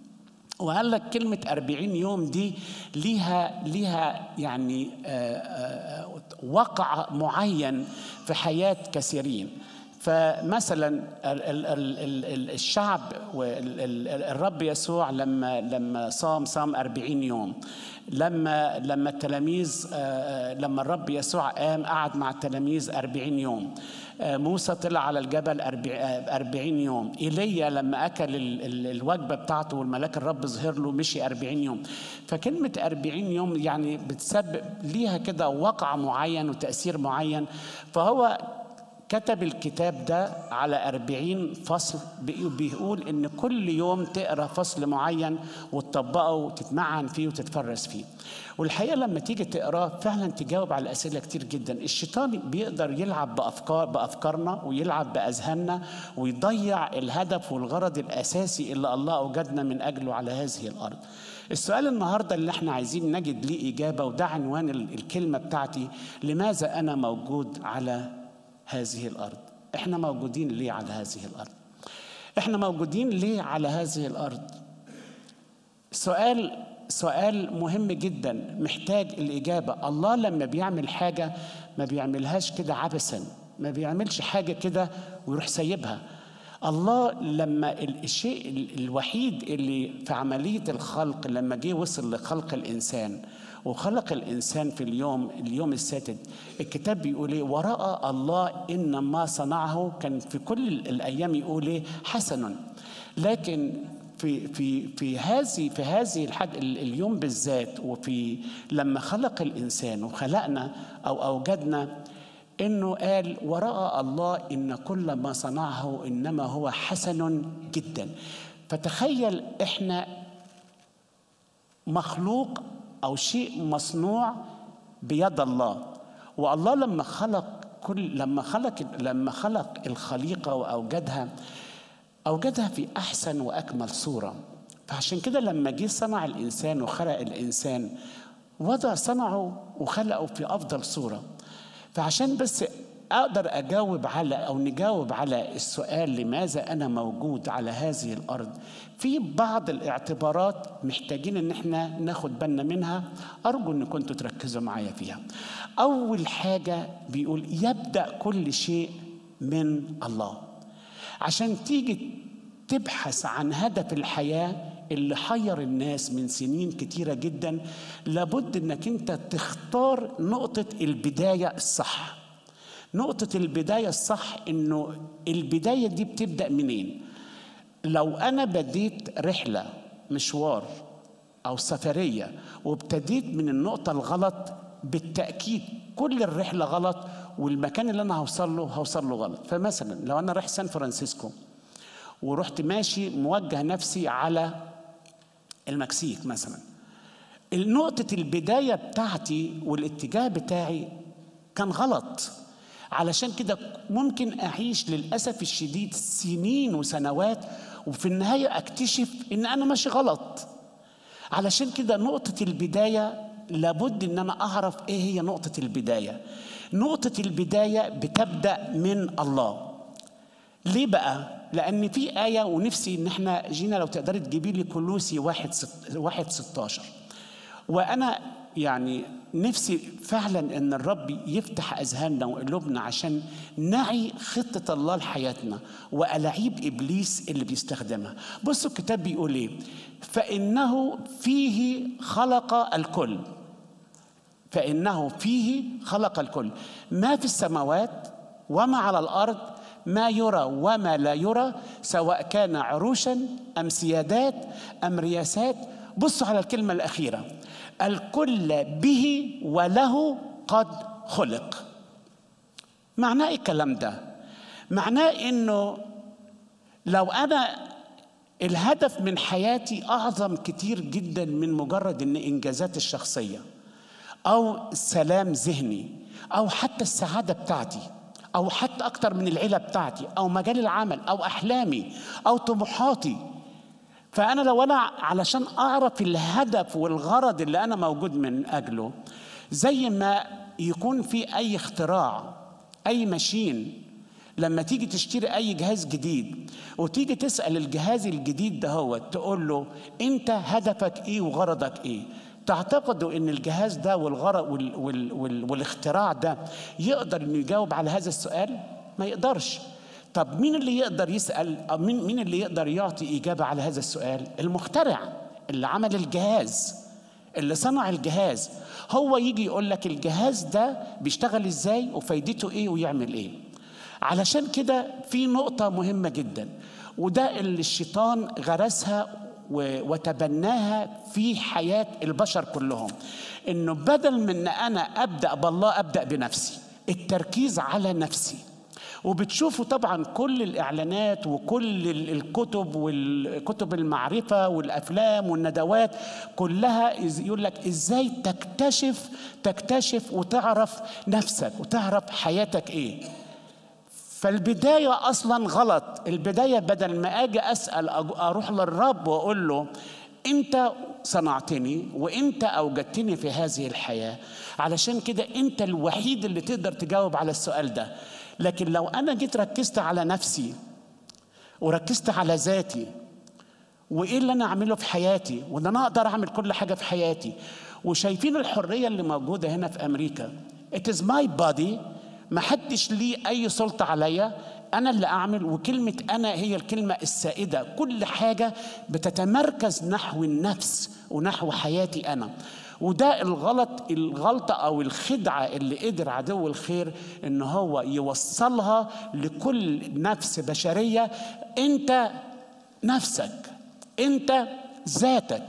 وقال لك كلمة 40 يوم دي ليها ليها يعني آه، آه، وقع معين في حياة كثيرين فمثلا ال- ال- ال- ال- ال- الشعب والرب يسوع لما لما صام صام 40 يوم لما لما التلاميذ آه، آه، لما الرب يسوع قام قعد مع التلاميذ 40 يوم آه، موسى طلع على الجبل أربع- آه، 40 يوم ايليا لما اكل ال- ال- الوجبه بتاعته والملاك الرب ظهر له مشي 40 يوم فكلمه 40 يوم يعني بتسبب ليها كده وقع معين وتاثير معين فهو كتب الكتاب ده على أربعين فصل بي- بيقول إن كل يوم تقرأ فصل معين وتطبقه وتتمعن فيه وتتفرس فيه والحقيقة لما تيجي تقراه فعلا تجاوب على أسئلة كتير جدا الشيطان بيقدر يلعب بأفكار بأفكارنا ويلعب بأذهاننا ويضيع الهدف والغرض الأساسي اللي الله أوجدنا من أجله على هذه الأرض السؤال النهارده اللي احنا عايزين نجد ليه إجابة وده عنوان ال- الكلمة بتاعتي لماذا أنا موجود على هذه الارض احنا موجودين ليه على هذه الارض احنا موجودين ليه على هذه الارض سؤال سؤال مهم جدا محتاج الاجابه الله لما بيعمل حاجه ما بيعملهاش كده عبثا ما بيعملش حاجه كده ويروح سايبها الله لما ال- الشيء ال- الوحيد اللي في عمليه الخلق لما جه وصل لخلق الانسان وخلق الانسان في اليوم اليوم السادس الكتاب بيقول ايه وراى الله ان ما صنعه كان في كل ال- الايام يقول ايه حسن لكن في في في هذه في هذه الحد ال- اليوم بالذات وفي لما خلق الانسان وخلقنا او اوجدنا انه قال وراى الله ان كل ما صنعه انما هو حسن جدا فتخيل احنا مخلوق او شيء مصنوع بيد الله والله لما خلق كل لما خلق لما خلق الخليقه واوجدها اوجدها في احسن واكمل صوره فعشان كده لما جه صنع الانسان وخلق الانسان وضع صنعه وخلقه في افضل صوره فعشان بس اقدر اجاوب على او نجاوب على السؤال لماذا انا موجود على هذه الارض في بعض الاعتبارات محتاجين ان احنا ناخد بالنا منها ارجو ان كنتوا تركزوا معايا فيها اول حاجه بيقول يبدا كل شيء من الله عشان تيجي تبحث عن هدف الحياة اللي حير الناس من سنين كتيرة جدا لابد انك انت تختار نقطة البداية الصح نقطة البداية الصح انه البداية دي بتبدأ منين لو انا بديت رحلة مشوار او سفرية وابتديت من النقطة الغلط بالتأكيد كل الرحلة غلط والمكان اللي انا هوصل له هوصل له غلط فمثلا لو انا رايح سان فرانسيسكو ورحت ماشي موجه نفسي على المكسيك مثلا نقطة البداية بتاعتي والاتجاه بتاعي كان غلط علشان كده ممكن أعيش للأسف الشديد سنين وسنوات وفي النهاية أكتشف إن أنا ماشي غلط علشان كده نقطة البداية لابد إن أنا أعرف إيه هي نقطة البداية نقطة البداية بتبدأ من الله ليه بقى؟ لأن في آية ونفسي إن إحنا جينا لو تقدري تجيبي لي كلوسي واحد ست واحد 16 وأنا يعني نفسي فعلا إن الرب يفتح أذهاننا وقلوبنا عشان نعي خطة الله لحياتنا وألاعيب إبليس اللي بيستخدمها. بصوا الكتاب بيقول إيه؟ فإنه فيه خلق الكل. فإنه فيه خلق الكل ما في السماوات وما على الأرض ما يرى وما لا يرى سواء كان عروشا أم سيادات أم رياسات بصوا على الكلمة الأخيرة الكل به وله قد خلق معناه إيه الكلام ده معناه إنه لو أنا الهدف من حياتي أعظم كتير جدا من مجرد إن إنجازات الشخصية أو سلام ذهني أو حتى السعادة بتاعتي أو حتى أكتر من العيلة بتاعتي أو مجال العمل أو أحلامي أو طموحاتي فأنا لو أنا علشان أعرف الهدف والغرض اللي أنا موجود من أجله زي ما يكون في أي اختراع أي ماشين لما تيجي تشتري أي جهاز جديد وتيجي تسأل الجهاز الجديد ده هو تقول له أنت هدفك إيه وغرضك إيه تعتقدوا ان الجهاز ده والغرض وال وال وال والاختراع ده يقدر انه يجاوب على هذا السؤال ما يقدرش طب مين اللي يقدر يسال أو مين مين اللي يقدر يعطي اجابه على هذا السؤال المخترع اللي عمل الجهاز اللي صنع الجهاز هو يجي يقول لك الجهاز ده بيشتغل ازاي وفايدته ايه ويعمل ايه علشان كده في نقطه مهمه جدا وده اللي الشيطان غرسها وتبناها في حياة البشر كلهم انه بدل من ان انا ابدأ بالله ابدأ بنفسي التركيز على نفسي وبتشوفوا طبعا كل الاعلانات وكل ال- الكتب والكتب المعرفه والافلام والندوات كلها إز- يقول لك ازاي تكتشف تكتشف وتعرف نفسك وتعرف حياتك ايه فالبداية أصلا غلط البداية بدل ما أجي أسأل أج- أروح للرب وأقول له أنت صنعتني وأنت أوجدتني في هذه الحياة علشان كده أنت الوحيد اللي تقدر تجاوب على السؤال ده لكن لو أنا جيت ركزت على نفسي وركزت على ذاتي وايه اللي انا اعمله في حياتي وان انا اقدر اعمل كل حاجه في حياتي وشايفين الحريه اللي موجوده هنا في امريكا it is my body ما حدش ليه اي سلطه عليا انا اللي اعمل وكلمه انا هي الكلمه السائده كل حاجه بتتمركز نحو النفس ونحو حياتي انا وده الغلط الغلطة أو الخدعة اللي قدر عدو الخير إن هو يوصلها لكل نفس بشرية أنت نفسك انت ذاتك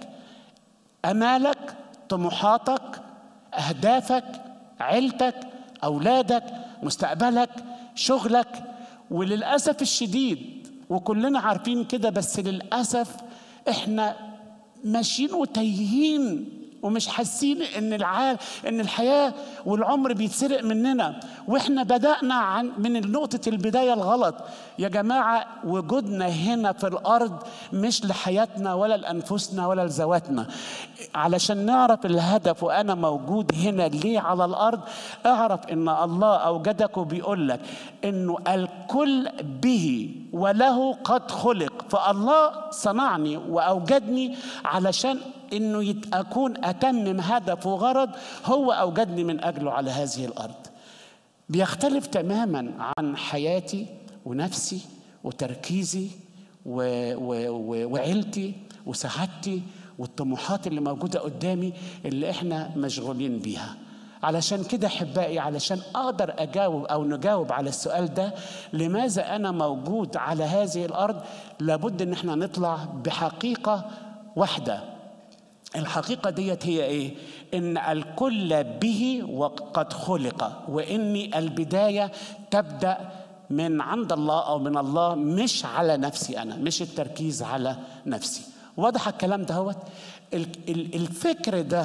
امالك طموحاتك اهدافك عيلتك اولادك مستقبلك شغلك وللاسف الشديد وكلنا عارفين كده بس للاسف احنا ماشيين وتايهين ومش حاسين ان العال ان الحياه والعمر بيتسرق مننا واحنا بدانا عن من نقطه البدايه الغلط يا جماعه وجودنا هنا في الارض مش لحياتنا ولا لانفسنا ولا لذواتنا علشان نعرف الهدف وانا موجود هنا ليه على الارض اعرف ان الله اوجدك وبيقول لك انه الكل به وله قد خلق فالله صنعني واوجدني علشان انه يت- اكون اتمم هدف وغرض هو اوجدني من اجله على هذه الارض بيختلف تماما عن حياتي ونفسي وتركيزي و... و... و... وعيلتي وسعادتي والطموحات اللي موجودة قدامي اللي احنا مشغولين بيها علشان كده احبائي علشان اقدر اجاوب او نجاوب على السؤال ده لماذا انا موجود على هذه الارض لابد ان احنا نطلع بحقيقه واحده الحقيقة ديت هي إيه؟ إن الكل به وقد خلق وإن البداية تبدأ من عند الله أو من الله مش على نفسي أنا مش التركيز على نفسي واضح الكلام ده هوت ال- ال- الفكر ده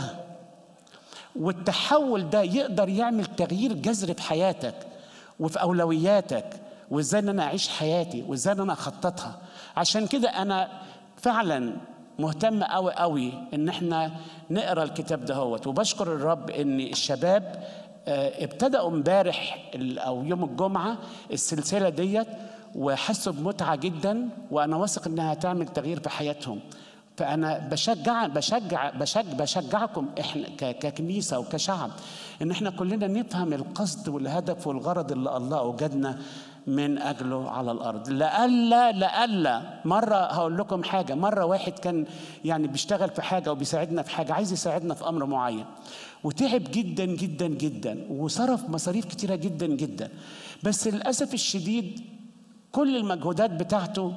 والتحول ده يقدر يعمل تغيير جذري في حياتك وفي اولوياتك وازاي ان انا اعيش حياتي وازاي ان انا اخططها عشان كده انا فعلا مهتم قوي قوي ان احنا نقرا الكتاب ده هوت وبشكر الرب ان الشباب آه، ابتدأوا امبارح ال- او يوم الجمعه السلسله ديت وحسوا بمتعه جدا وانا واثق انها هتعمل تغيير في حياتهم فانا بشجع بشجع بشجع بشجعكم احنا ك- ككنيسه وكشعب ان احنا كلنا نفهم القصد والهدف والغرض اللي الله اوجدنا من اجله على الارض لألا لألا مره هقول لكم حاجه مره واحد كان يعني بيشتغل في حاجه وبيساعدنا في حاجه عايز يساعدنا في امر معين وتعب جدا جدا جدا وصرف مصاريف كتيره جدا جدا بس للاسف الشديد كل المجهودات بتاعته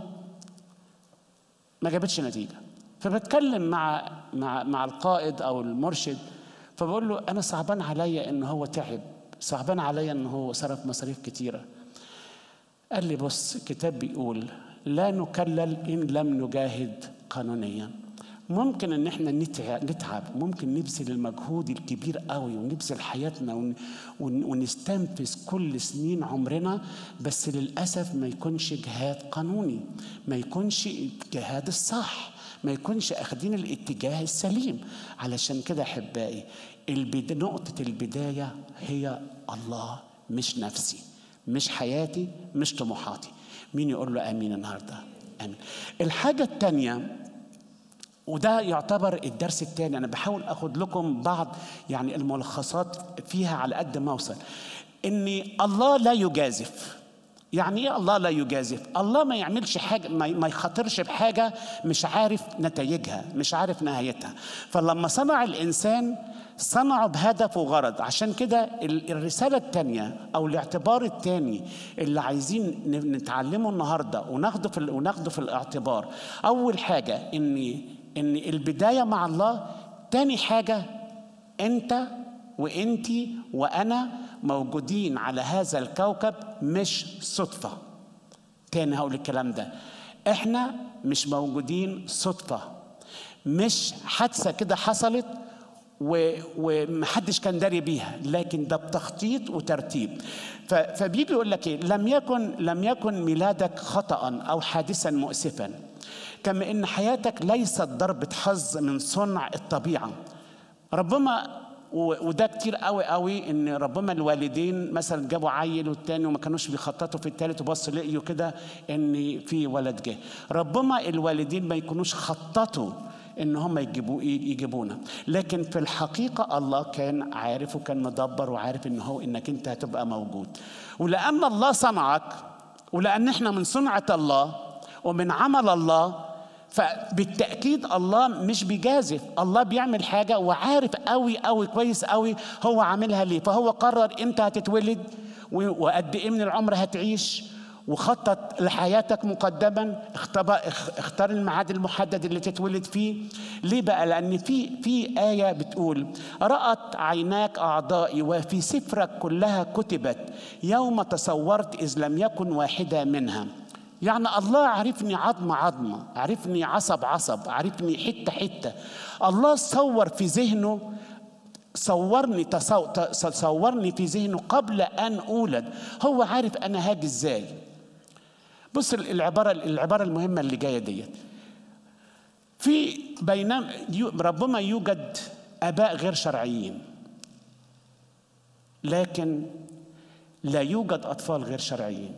ما جابتش نتيجه فبتكلم مع مع مع القائد او المرشد فبقول له انا صعبان عليا ان هو تعب صعبان عليا ان هو صرف مصاريف كتيره قال لي بص الكتاب بيقول لا نكلل ان لم نجاهد قانونيا ممكن ان احنا نتع- نتعب ممكن نبذل المجهود الكبير قوي ونبذل حياتنا ون- ون- ونستنفذ كل سنين عمرنا بس للاسف ما يكونش جهاد قانوني ما يكونش الجهاد الصح ما يكونش اخدين الاتجاه السليم علشان كده احبائي البد... نقطه البدايه هي الله مش نفسي مش حياتي مش طموحاتي مين يقول له امين النهارده امين الحاجه الثانيه وده يعتبر الدرس الثاني انا بحاول اخد لكم بعض يعني الملخصات فيها على قد ما اوصل ان الله لا يجازف يعني ايه الله لا يجازف الله ما يعملش حاجه ما ما يخاطرش بحاجه مش عارف نتائجها مش عارف نهايتها فلما صنع الانسان صنعه بهدف وغرض عشان كده ال- الرسالة الثانية أو الاعتبار الثاني اللي عايزين ن- نتعلمه النهاردة وناخده في ال- وناخده في الاعتبار أول حاجة إن إن البداية مع الله تاني حاجة أنت وأنتي وأنا موجودين على هذا الكوكب مش صدفة تاني هقول الكلام ده احنا مش موجودين صدفة مش حادثة كده حصلت و- ومحدش كان داري بيها لكن ده بتخطيط وترتيب ف- فبيجي يقول لك ايه لم يكن لم يكن ميلادك خطأ او حادثا مؤسفا كما ان حياتك ليست ضربة حظ من صنع الطبيعة ربما و- وده كتير قوي قوي ان ربما الوالدين مثلا جابوا عيل والتاني وما كانوش بيخططوا في التالت وبص لقيوا كده ان في ولد جه ربما الوالدين ما يكونوش خططوا ان هم يجيبوا يجيبونا لكن في الحقيقه الله كان عارف وكان مدبر وعارف ان هو انك انت هتبقى موجود ولان الله صنعك ولان احنا من صنعه الله ومن عمل الله فبالتاكيد الله مش بيجازف الله بيعمل حاجه وعارف قوي قوي كويس قوي هو عاملها ليه فهو قرر امتى هتتولد و- وقد ايه من العمر هتعيش وخطط لحياتك مقدما اختبر اخ- اختار الميعاد المحدد اللي تتولد فيه ليه بقى لان في في ايه بتقول رات عيناك اعضائي وفي سفرك كلها كتبت يوم تصورت اذ لم يكن واحده منها يعني الله عرفني عظمة عظمة عرفني عصب عصب عرفني حتة حتة الله صور في ذهنه صورني تصو... تص- صورني في ذهنه قبل أن أولد هو عارف أنا هاجي إزاي بص العبارة العبارة المهمة اللي جاية ديت في بينما يو- ربما يوجد آباء غير شرعيين لكن لا يوجد أطفال غير شرعيين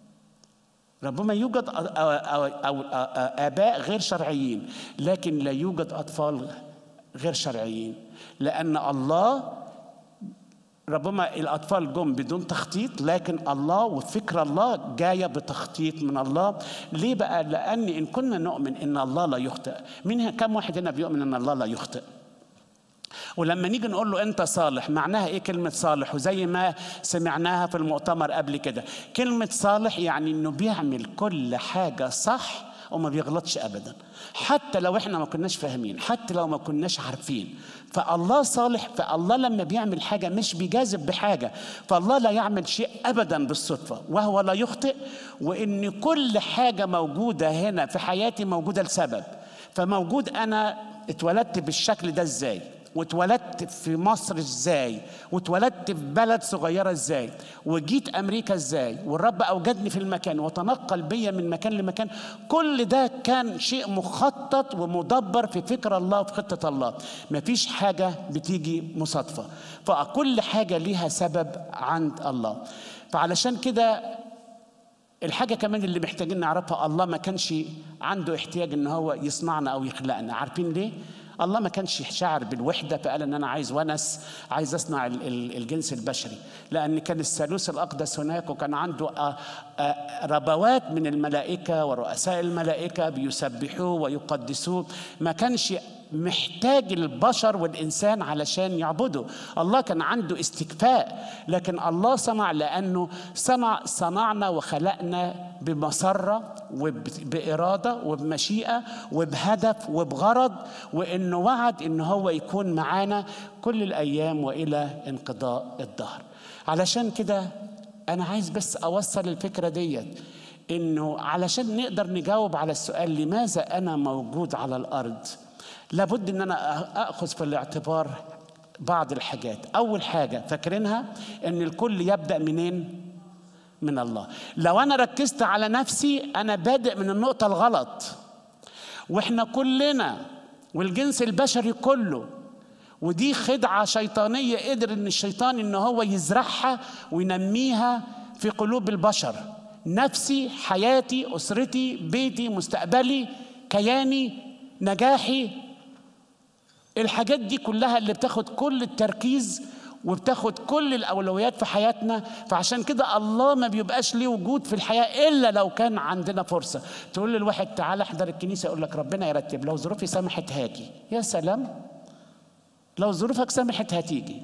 ربما يوجد أ- أو أو أو آباء غير شرعيين لكن لا يوجد أطفال غير شرعيين لأن الله ربما الأطفال جم بدون تخطيط لكن الله وفكر الله جاية بتخطيط من الله ليه بقى لأن إن كنا نؤمن إن الله لا يخطئ من كم واحد هنا بيؤمن إن الله لا يخطئ ولما نيجي نقول له انت صالح معناها ايه كلمه صالح وزي ما سمعناها في المؤتمر قبل كده كلمه صالح يعني انه بيعمل كل حاجه صح وما بيغلطش ابدا حتى لو احنا ما كناش فاهمين حتى لو ما كناش عارفين فالله صالح فالله لما بيعمل حاجه مش بيجازف بحاجه فالله لا يعمل شيء ابدا بالصدفه وهو لا يخطئ وان كل حاجه موجوده هنا في حياتي موجوده لسبب فموجود انا اتولدت بالشكل ده ازاي واتولدت في مصر ازاي واتولدت في بلد صغيرة ازاي وجيت امريكا ازاي والرب اوجدني في المكان وتنقل بيا من مكان لمكان كل ده كان شيء مخطط ومدبر في فكر الله وفي خطة الله مفيش حاجة بتيجي مصادفة فكل حاجة ليها سبب عند الله فعلشان كده الحاجة كمان اللي محتاجين نعرفها الله ما كانش عنده احتياج ان هو يصنعنا او يخلقنا عارفين ليه؟ الله ما كانش شاعر بالوحدة فقال ان انا عايز ونس عايز اصنع ال- ال- الجنس البشري لان كان الثالوث الاقدس هناك وكان عنده آه، آه، ربوات من الملائكة ورؤساء الملائكة بيسبحوه ويقدسوه ما كانش محتاج البشر والإنسان علشان يعبده الله كان عنده استكفاء لكن الله صنع لأنه صنع صنعنا وخلقنا بمسرة وبإرادة وبمشيئة وبهدف وبغرض وإنه وعد إنه هو يكون معانا كل الأيام وإلى انقضاء الدهر علشان كده أنا عايز بس أوصل الفكرة ديت إنه علشان نقدر نجاوب على السؤال لماذا أنا موجود على الأرض لابد ان انا اخذ في الاعتبار بعض الحاجات اول حاجه فاكرينها ان الكل يبدا منين من الله لو انا ركزت على نفسي انا بادئ من النقطه الغلط واحنا كلنا والجنس البشري كله ودي خدعه شيطانيه قدر ان الشيطان ان هو يزرعها وينميها في قلوب البشر نفسي حياتي اسرتي بيتي مستقبلي كياني نجاحي الحاجات دي كلها اللي بتاخد كل التركيز وبتاخد كل الاولويات في حياتنا فعشان كده الله ما بيبقاش ليه وجود في الحياه الا لو كان عندنا فرصه تقول للواحد تعالى احضر الكنيسه يقول لك ربنا يرتب لو ظروفي سمحت هاجي يا سلام لو ظروفك سمحت هتيجي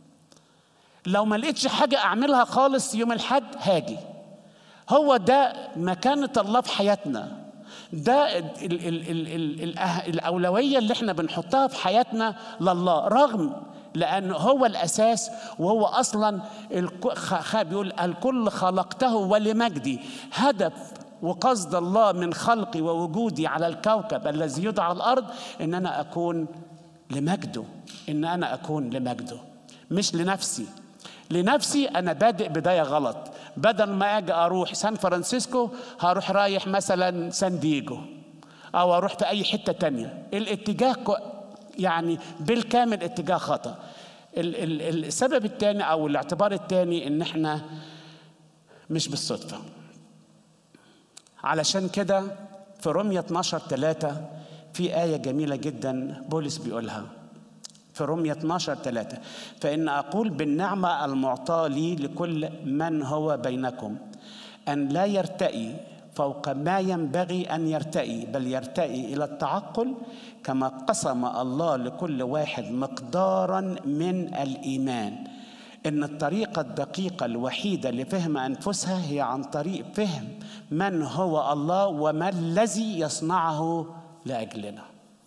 لو ما لقيتش حاجه اعملها خالص يوم الحد هاجي هو ده مكانه الله في حياتنا ده ال ال ال ال ال الأولوية اللي احنا بنحطها في حياتنا لله رغم لأن هو الأساس وهو أصلا الك- خ- خ- بيقول الكل خلقته ولمجدي هدف وقصد الله من خلقي ووجودي على الكوكب الذي يدعى الأرض إن أنا أكون لمجده إن أنا أكون لمجده مش لنفسي لنفسي أنا بادئ بداية غلط بدل ما أجي أروح سان فرانسيسكو هروح رايح مثلا سان دييجو أو أروح في أي حتة تانية الاتجاه كو- يعني بالكامل اتجاه خطأ ال- ال- السبب الثاني أو الاعتبار الثاني إن إحنا مش بالصدفة علشان كده في رمية 12 3 في آية جميلة جدا بولس بيقولها في رمية 12 3 فإن أقول بالنعمة المعطاة لي لكل من هو بينكم أن لا يرتئي فوق ما ينبغي أن يرتئي بل يرتئي إلى التعقل كما قسم الله لكل واحد مقدارا من الإيمان إن الطريقة الدقيقة الوحيدة لفهم أنفسها هي عن طريق فهم من هو الله وما الذي يصنعه لأجلنا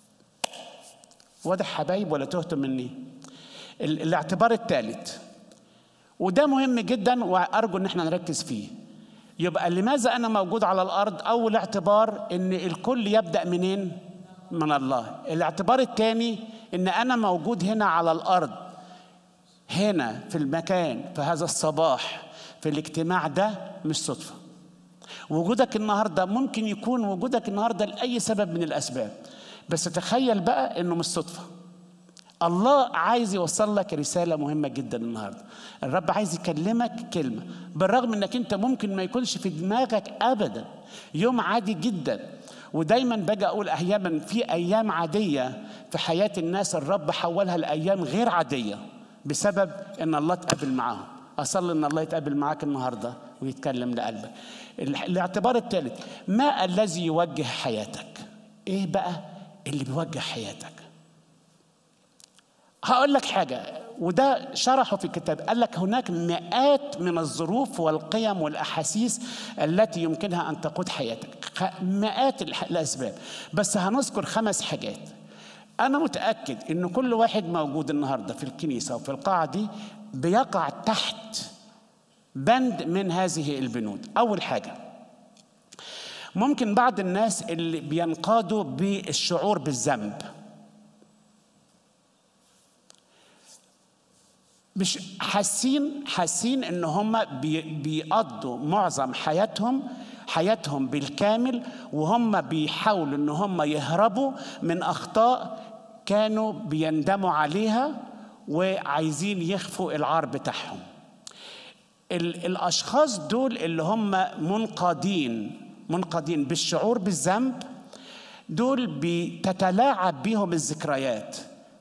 واضح حبايب ولا تهتم مني ال- الاعتبار الثالث وده مهم جدا وارجو ان احنا نركز فيه يبقى لماذا انا موجود على الارض اول اعتبار ان الكل يبدا منين من الله الاعتبار الثاني ان انا موجود هنا على الارض هنا في المكان في هذا الصباح في الاجتماع ده مش صدفه وجودك النهارده ممكن يكون وجودك النهارده لاي سبب من الاسباب بس تخيل بقى انه مش صدفه الله عايز يوصل لك رسالة مهمة جدا النهاردة الرب عايز يكلمك كلمة بالرغم انك انت ممكن ما يكونش في دماغك ابدا يوم عادي جدا ودايما باجي اقول احيانا في ايام عادية في حياة الناس الرب حولها لايام غير عادية بسبب ان الله اتقابل معاهم اصلي ان الله يتقابل معاك النهارده ويتكلم لقلبك ال- الاعتبار الثالث ما الذي يوجه حياتك ايه بقى اللي بيوجه حياتك هقول لك حاجة وده شرحه في الكتاب قال لك هناك مئات من الظروف والقيم والأحاسيس التي يمكنها أن تقود حياتك خ- مئات الح- الأسباب بس هنذكر خمس حاجات أنا متأكد إن كل واحد موجود النهاردة في الكنيسة وفي القاعة دي بيقع تحت بند من هذه البنود أول حاجة ممكن بعض الناس اللي بينقادوا بالشعور بالذنب مش حاسين حاسين ان هم بي بيقضوا معظم حياتهم حياتهم بالكامل وهم بيحاولوا ان هم يهربوا من اخطاء كانوا بيندموا عليها وعايزين يخفوا العار بتاعهم ال- الاشخاص دول اللي هم منقادين منقادين بالشعور بالذنب دول بتتلاعب بيهم الذكريات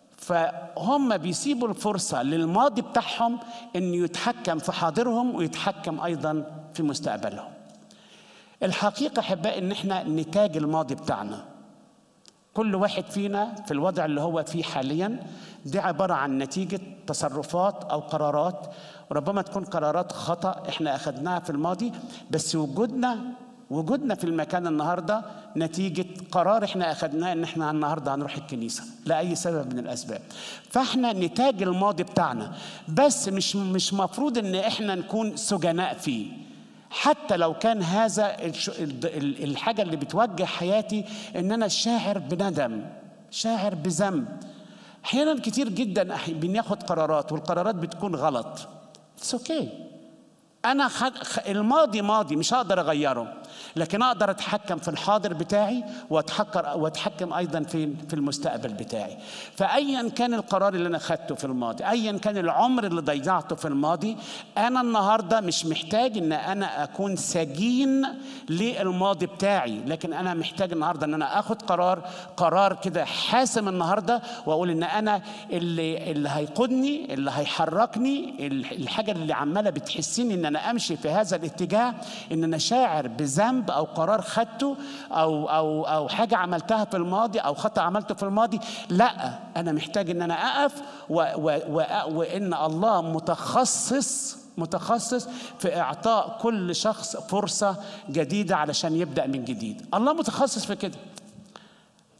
فهم بيسيبوا الفرصة للماضي بتاعهم انه يتحكم في حاضرهم ويتحكم ايضا في مستقبلهم الحقيقة احبائي ان احنا نتاج الماضي بتاعنا كل واحد فينا في الوضع اللي هو فيه حاليا دي عبارة عن نتيجة تصرفات أو قرارات وربما تكون قرارات خطأ احنا أخذناها في الماضي بس وجودنا وجودنا في المكان النهاردة نتيجة قرار احنا أخذناه ان احنا النهاردة هنروح الكنيسة لأي سبب من الأسباب فاحنا نتاج الماضي بتاعنا بس مش مش مفروض ان احنا نكون سجناء فيه حتى لو كان هذا الش- ال- ال- الحاجة اللي بتوجه حياتي إن أنا شاعر بندم شاعر بذنب أحيانا كتير جدا أح- بناخد قرارات والقرارات بتكون غلط اتس اوكي انا خد... خ- الماضي ماضي مش هقدر اغيره لكن اقدر اتحكم في الحاضر بتاعي واتحكر واتحكم ايضا في في المستقبل بتاعي فايا كان القرار اللي انا خدته في الماضي ايا كان العمر اللي ضيعته في الماضي انا النهارده مش محتاج ان انا اكون سجين للماضي بتاعي لكن انا محتاج النهارده ان انا اخد قرار قرار كده حاسم النهارده واقول ان انا اللي اللي هيقودني اللي هيحركني الحاجه اللي عماله بتحسني ان انا امشي في هذا الاتجاه ان انا شاعر بذنب او قرار خدته او او او حاجه عملتها في الماضي او خطا عملته في الماضي لا انا محتاج ان انا اقف و و و وان الله متخصص متخصص في اعطاء كل شخص فرصه جديده علشان يبدا من جديد الله متخصص في كده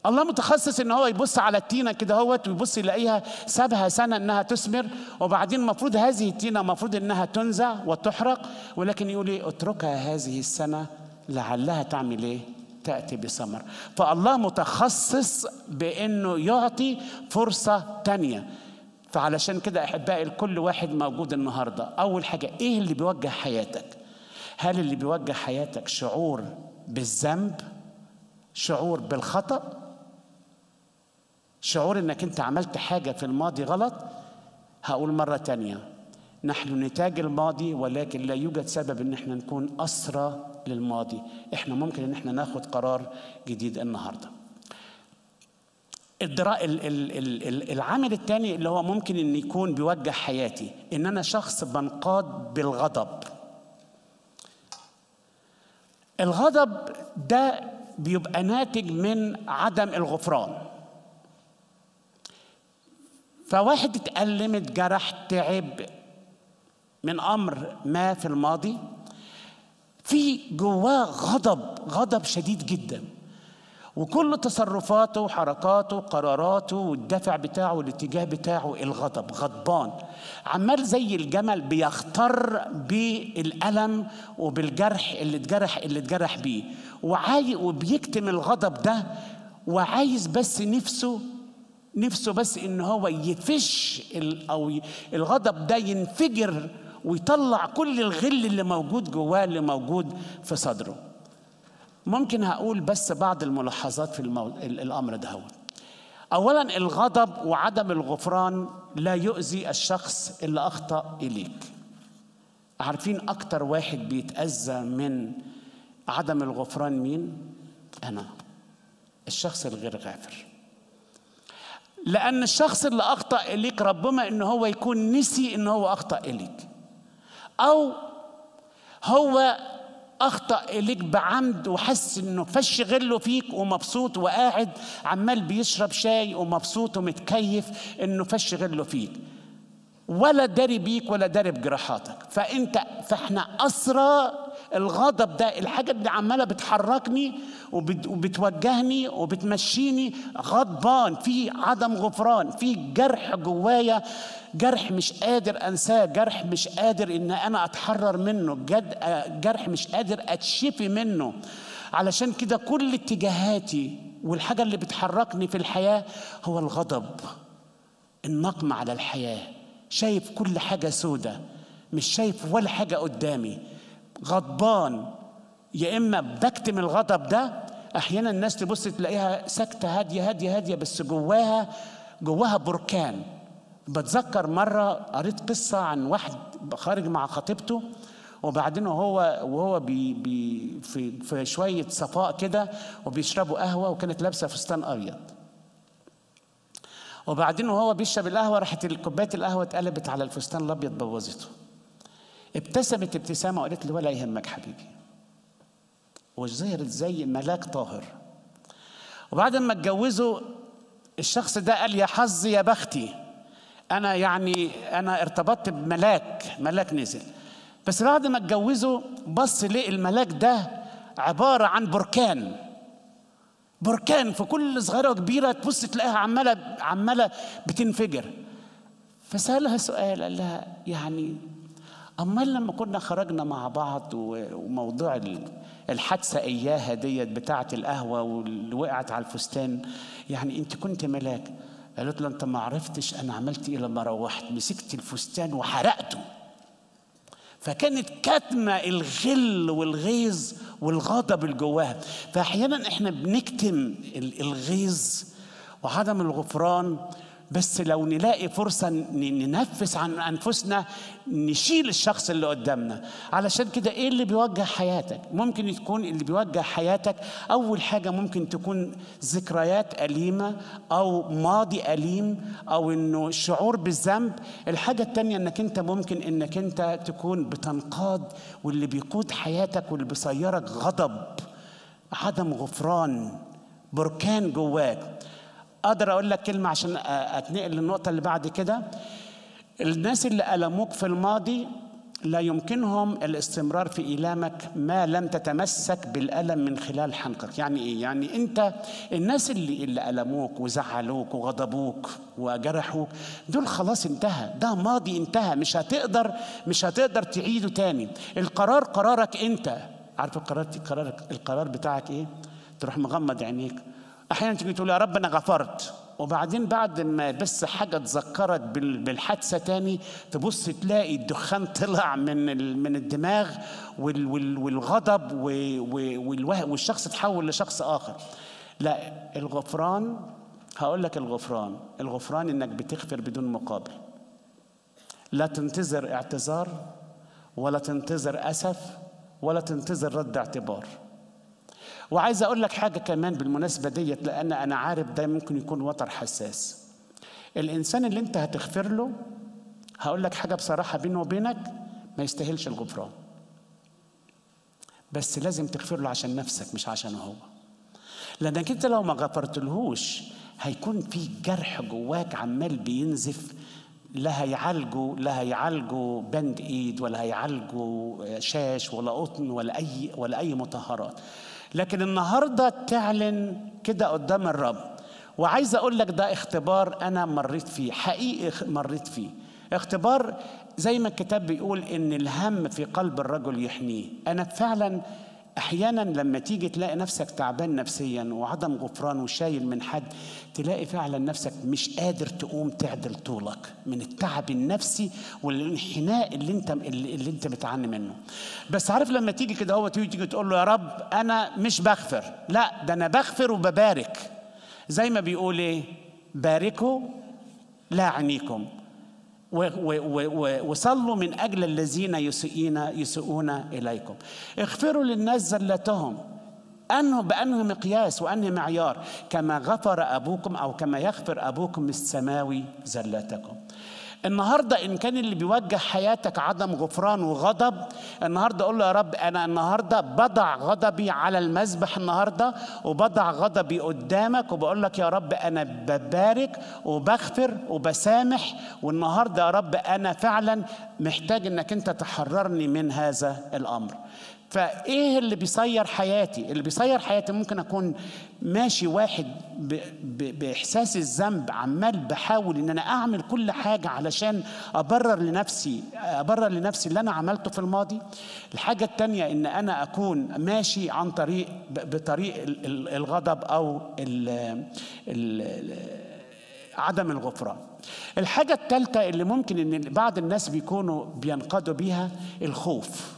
الله متخصص ان هو يبص على التينه كده هوت ويبص يلاقيها سابها سنه انها تثمر وبعدين المفروض هذه التينه المفروض انها تنزع وتحرق ولكن يقول ايه اتركها هذه السنه لعلها تعمل ايه؟ تاتي بثمر فالله متخصص بانه يعطي فرصه تانيه فعلشان كده احبائي لكل واحد موجود النهارده اول حاجه ايه اللي بيوجه حياتك هل اللي بيوجه حياتك شعور بالذنب شعور بالخطأ شعور انك انت عملت حاجة في الماضي غلط هقول مرة تانية نحن نتاج الماضي ولكن لا يوجد سبب ان احنا نكون أسرى للماضي احنا ممكن ان احنا ناخد قرار جديد النهارده الدراء ال- ال- ال- ال- العامل الثاني اللي هو ممكن ان يكون بيوجه حياتي ان انا شخص بنقاد بالغضب الغضب ده بيبقى ناتج من عدم الغفران فواحد اتألم اتجرح تعب من امر ما في الماضي في جواه غضب غضب شديد جدا وكل تصرفاته وحركاته وقراراته والدفع بتاعه والاتجاه بتاعه الغضب غضبان عمال زي الجمل بيختر بالألم وبالجرح اللي اتجرح اللي اتجرح بيه وعاي وبيكتم الغضب ده وعايز بس نفسه نفسه بس ان هو يفش ال- او ي- الغضب ده ينفجر ويطلع كل الغل اللي موجود جواه اللي موجود في صدره ممكن هقول بس بعض الملاحظات في المو... ال- الامر ده هو. اولا الغضب وعدم الغفران لا يؤذي الشخص اللي اخطا اليك عارفين اكتر واحد بيتاذى من عدم الغفران مين انا الشخص الغير غافر لان الشخص اللي اخطا اليك ربما ان هو يكون نسي ان هو اخطا اليك او هو اخطا اليك بعمد وحس انه فش غله فيك ومبسوط وقاعد عمال بيشرب شاي ومبسوط ومتكيف انه فش غله فيك ولا داري بيك ولا داري بجراحاتك فانت فاحنا اسرى الغضب ده الحاجه اللي عماله بتحركني وبت وبتوجهني وبتمشيني غضبان في عدم غفران في جرح جوايا جرح مش قادر انساه جرح مش قادر ان انا اتحرر منه جد جرح مش قادر اتشفي منه علشان كده كل اتجاهاتي والحاجه اللي بتحركني في الحياه هو الغضب النقم على الحياة شايف كل حاجة سودة مش شايف ولا حاجة قدامي غضبان يا إما بكتم الغضب ده أحيانا الناس تبص تلاقيها ساكتة هادية هادية هادية بس جواها جواها بركان بتذكر مرة قريت قصة عن واحد خارج مع خطيبته وبعدين وهو وهو بي بي في في شوية صفاء كده وبيشربوا قهوة وكانت لابسة فستان أبيض وبعدين وهو بيشرب القهوه راحت كوبايه القهوه اتقلبت على الفستان الابيض بوظته ابتسمت ابتسامه وقالت له ولا يهمك حبيبي وظهرت زي ملاك طاهر وبعد ما اتجوزوا الشخص ده قال يا حظي يا بختي انا يعني انا ارتبطت بملاك ملاك نزل بس بعد ما اتجوزوا بص لقي الملاك ده عباره عن بركان بركان في كل صغيره وكبيره تبص تلاقيها عماله عماله بتنفجر فسالها سؤال قال لها يعني امال لما كنا خرجنا مع بعض و- وموضوع ال- الحادثه اياها ديت بتاعه القهوه واللي وقعت على الفستان يعني انت كنت ملاك قالت له انت ما عرفتش انا عملت ايه لما روحت مسكت الفستان وحرقته فكانت كاتمة الغل والغيظ والغضب اللي جواها فأحيانا احنا بنكتم ال- الغيظ وعدم الغفران بس لو نلاقي فرصة ن- ننفس عن أنفسنا نشيل الشخص اللي قدامنا علشان كده إيه اللي بيوجه حياتك ممكن يكون اللي بيوجه حياتك أول حاجة ممكن تكون ذكريات أليمة أو ماضي أليم أو إنه شعور بالذنب الحاجة التانية إنك أنت ممكن إنك أنت تكون بتنقاد واللي بيقود حياتك واللي بيصيرك غضب عدم غفران بركان جواك اقدر اقول لك كلمه عشان أ- اتنقل للنقطه اللي بعد كده الناس اللي ألموك في الماضي لا يمكنهم الاستمرار في إيلامك ما لم تتمسك بالألم من خلال حنقك يعني إيه؟ يعني أنت الناس اللي, اللي ألموك وزعلوك وغضبوك وجرحوك دول خلاص انتهى ده ماضي انتهى مش هتقدر مش هتقدر تعيده تاني القرار قرارك أنت عارف القرار القرار القرار بتاعك إيه؟ تروح مغمض عينيك أحيانا تيجي تقول يا رب أنا غفرت وبعدين بعد ما بس حاجه تذكرك بال- بالحادثه تاني تبص تلاقي الدخان طلع من ال- من الدماغ وال- وال- والغضب و- و- والوه- والشخص اتحول لشخص اخر لا الغفران هقول لك الغفران الغفران انك بتغفر بدون مقابل لا تنتظر اعتذار ولا تنتظر اسف ولا تنتظر رد اعتبار وعايز اقول لك حاجه كمان بالمناسبه ديت لان انا عارف ده ممكن يكون وتر حساس الانسان اللي انت هتغفر له هقول لك حاجه بصراحه بينه وبينك ما يستاهلش الغفران بس لازم تغفر له عشان نفسك مش عشان هو لانك انت لو ما غفرتلهوش هيكون في جرح جواك عمال بينزف لا هيعالجه لا هيعالجه بند ايد ولا هيعالجه شاش ولا قطن ولا اي ولا اي مطهرات لكن النهارده تعلن كده قدام الرب وعايز اقول لك ده اختبار انا مريت فيه حقيقي مريت فيه اختبار زي ما الكتاب بيقول ان الهم في قلب الرجل يحنيه انا فعلا احيانا لما تيجي تلاقي نفسك تعبان نفسيا وعدم غفران وشايل من حد تلاقي فعلا نفسك مش قادر تقوم تعدل طولك من التعب النفسي والانحناء اللي انت اللي, اللي انت بتعاني منه بس عارف لما تيجي كده هو تيجي تيجي تقول له يا رب انا مش بغفر لا ده انا بغفر وببارك زي ما بيقول ايه باركوا لا عنيكم و- و- و- وصلوا من اجل الذين يسيئون يسيئون اليكم اغفروا للناس زلتهم انه بانه مقياس وانه معيار كما غفر ابوكم او كما يغفر ابوكم السماوي زلتكم النهارده ان كان اللي بيوجه حياتك عدم غفران وغضب النهارده اقول له يا رب انا النهارده بضع غضبي على المذبح النهارده وبضع غضبي قدامك وبقول لك يا رب انا ببارك وبغفر وبسامح والنهارده يا رب انا فعلا محتاج انك انت تحررني من هذا الامر فايه اللي بيصير حياتي اللي بيصير حياتي ممكن اكون ماشي واحد ب... ب... باحساس الذنب عمال بحاول ان انا اعمل كل حاجه علشان ابرر لنفسي ابرر لنفسي اللي انا عملته في الماضي الحاجه التانية ان انا اكون ماشي عن طريق ب... بطريق ال- ال- الغضب او ال... ال... عدم الغفران الحاجة الثالثة اللي ممكن ان بعض الناس بيكونوا بينقادوا بيها الخوف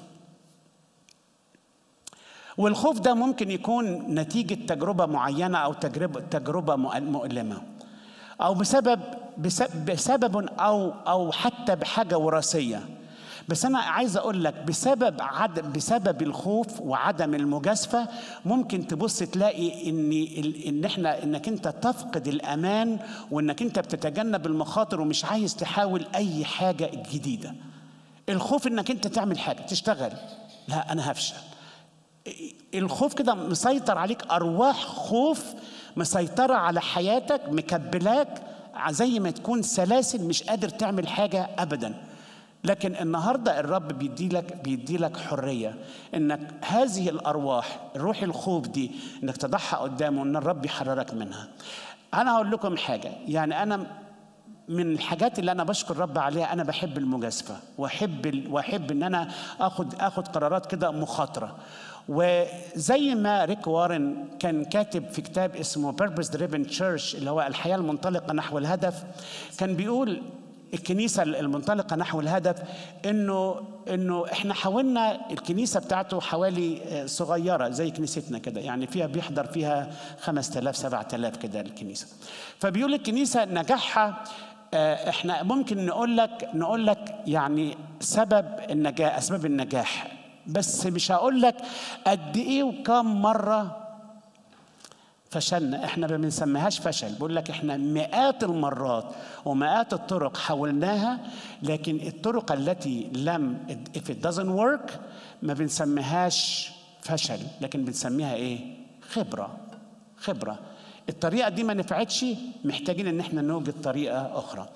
والخوف ده ممكن يكون نتيجة تجربة معينة أو تجربة تجربة مؤلمة أو بسبب بسبب, بسبب أو أو حتى بحاجة وراثية بس أنا عايز أقول لك بسبب عدم بسبب الخوف وعدم المجازفة ممكن تبص تلاقي إن ال- إن إحنا إنك أنت تفقد الأمان وإنك أنت بتتجنب المخاطر ومش عايز تحاول أي حاجة جديدة. الخوف إنك أنت تعمل حاجة تشتغل لا أنا هفشل. الخوف كده مسيطر عليك ارواح خوف مسيطره على حياتك مكبلاك زي ما تكون سلاسل مش قادر تعمل حاجه ابدا لكن النهارده الرب بيدي لك بيدي لك حريه انك هذه الارواح روح الخوف دي انك تضعها قدامه ان الرب يحررك منها انا هقول لكم حاجه يعني انا من الحاجات اللي انا بشكر الرب عليها انا بحب المجازفه واحب ال- واحب ان انا اخد اخد قرارات كده مخاطره وزي ما ريك وارن كان كاتب في كتاب اسمه Purpose Driven Church اللي هو الحياه المنطلقه نحو الهدف كان بيقول الكنيسه المنطلقه نحو الهدف انه انه احنا حاولنا الكنيسه بتاعته حوالي آه، صغيره زي كنيستنا كده يعني فيها بيحضر فيها 5000 7000 كده الكنيسه فبيقول الكنيسه نجاحها آه، احنا ممكن نقول لك نقول لك يعني سبب النجاح اسباب النجاح بس مش هقول لك قد ايه وكم مره فشلنا احنا ما بنسميهاش فشل بقول لك احنا مئات المرات ومئات الطرق حاولناها لكن الطرق التي لم if it doesn't work ما بنسميهاش فشل لكن بنسميها ايه خبرة خبرة الطريقة دي ما نفعتش محتاجين ان احنا نوجد طريقة اخرى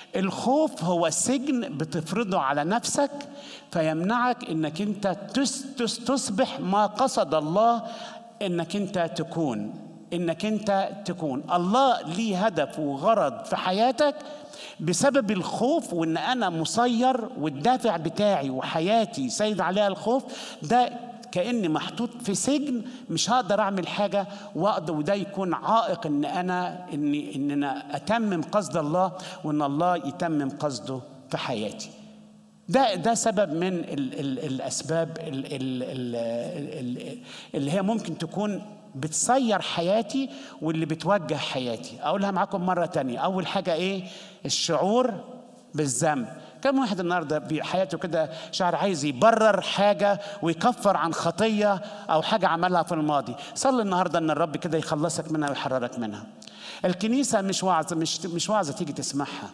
الخوف هو سجن بتفرضه على نفسك فيمنعك انك انت تس تس تصبح ما قصد الله انك انت تكون انك انت تكون الله ليه هدف وغرض في حياتك بسبب الخوف وان انا مسير والدافع بتاعي وحياتي سيد عليها الخوف ده كاني محطوط في سجن مش هقدر اعمل حاجه واقدر وده يكون عائق ان انا ان ان انا اتمم قصد الله وان الله يتمم قصده في حياتي ده ده سبب من ال ال الاسباب ال ال ال ال اللي هي ممكن تكون بتسير حياتي واللي بتوجه حياتي اقولها معاكم مره تانية اول حاجه ايه الشعور بالذنب كم واحد النهارده بحياته كده شعر عايز يبرر حاجه ويكفر عن خطيه او حاجه عملها في الماضي صلي النهارده ان الرب كده يخلصك منها ويحررك منها الكنيسه مش وعظ مش مش وعظه تيجي تسمعها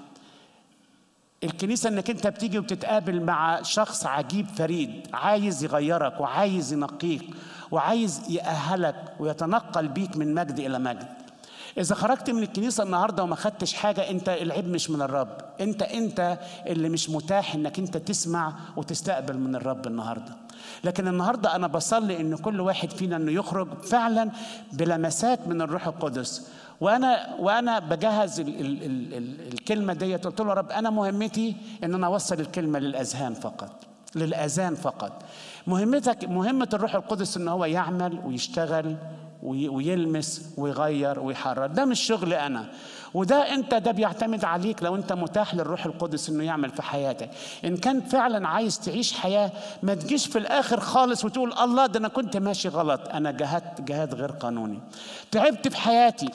الكنيسة انك انت بتيجي وبتتقابل مع شخص عجيب فريد عايز يغيرك وعايز ينقيك وعايز يأهلك ويتنقل بيك من مجد إلى مجد إذا خرجت من الكنيسة النهاردة وما خدتش حاجة أنت العيب مش من الرب أنت أنت اللي مش متاح إنك أنت تسمع وتستقبل من الرب النهاردة لكن النهاردة أنا بصلي إن كل واحد فينا إنه يخرج فعلا بلمسات من الروح القدس وانا وانا بجهز ال ال ال ال الكلمه ديت قلت له يا رب انا مهمتي ان انا اوصل الكلمه للاذهان فقط للاذان فقط مهمتك مهمه الروح القدس ان هو يعمل ويشتغل وي- ويلمس ويغير ويحرر ده مش شغل انا وده انت ده بيعتمد عليك لو انت متاح للروح القدس انه يعمل في حياتك ان كان فعلا عايز تعيش حياه ما تجيش في الاخر خالص وتقول الله ده انا كنت ماشي غلط انا جهدت جهاد غير قانوني تعبت في حياتي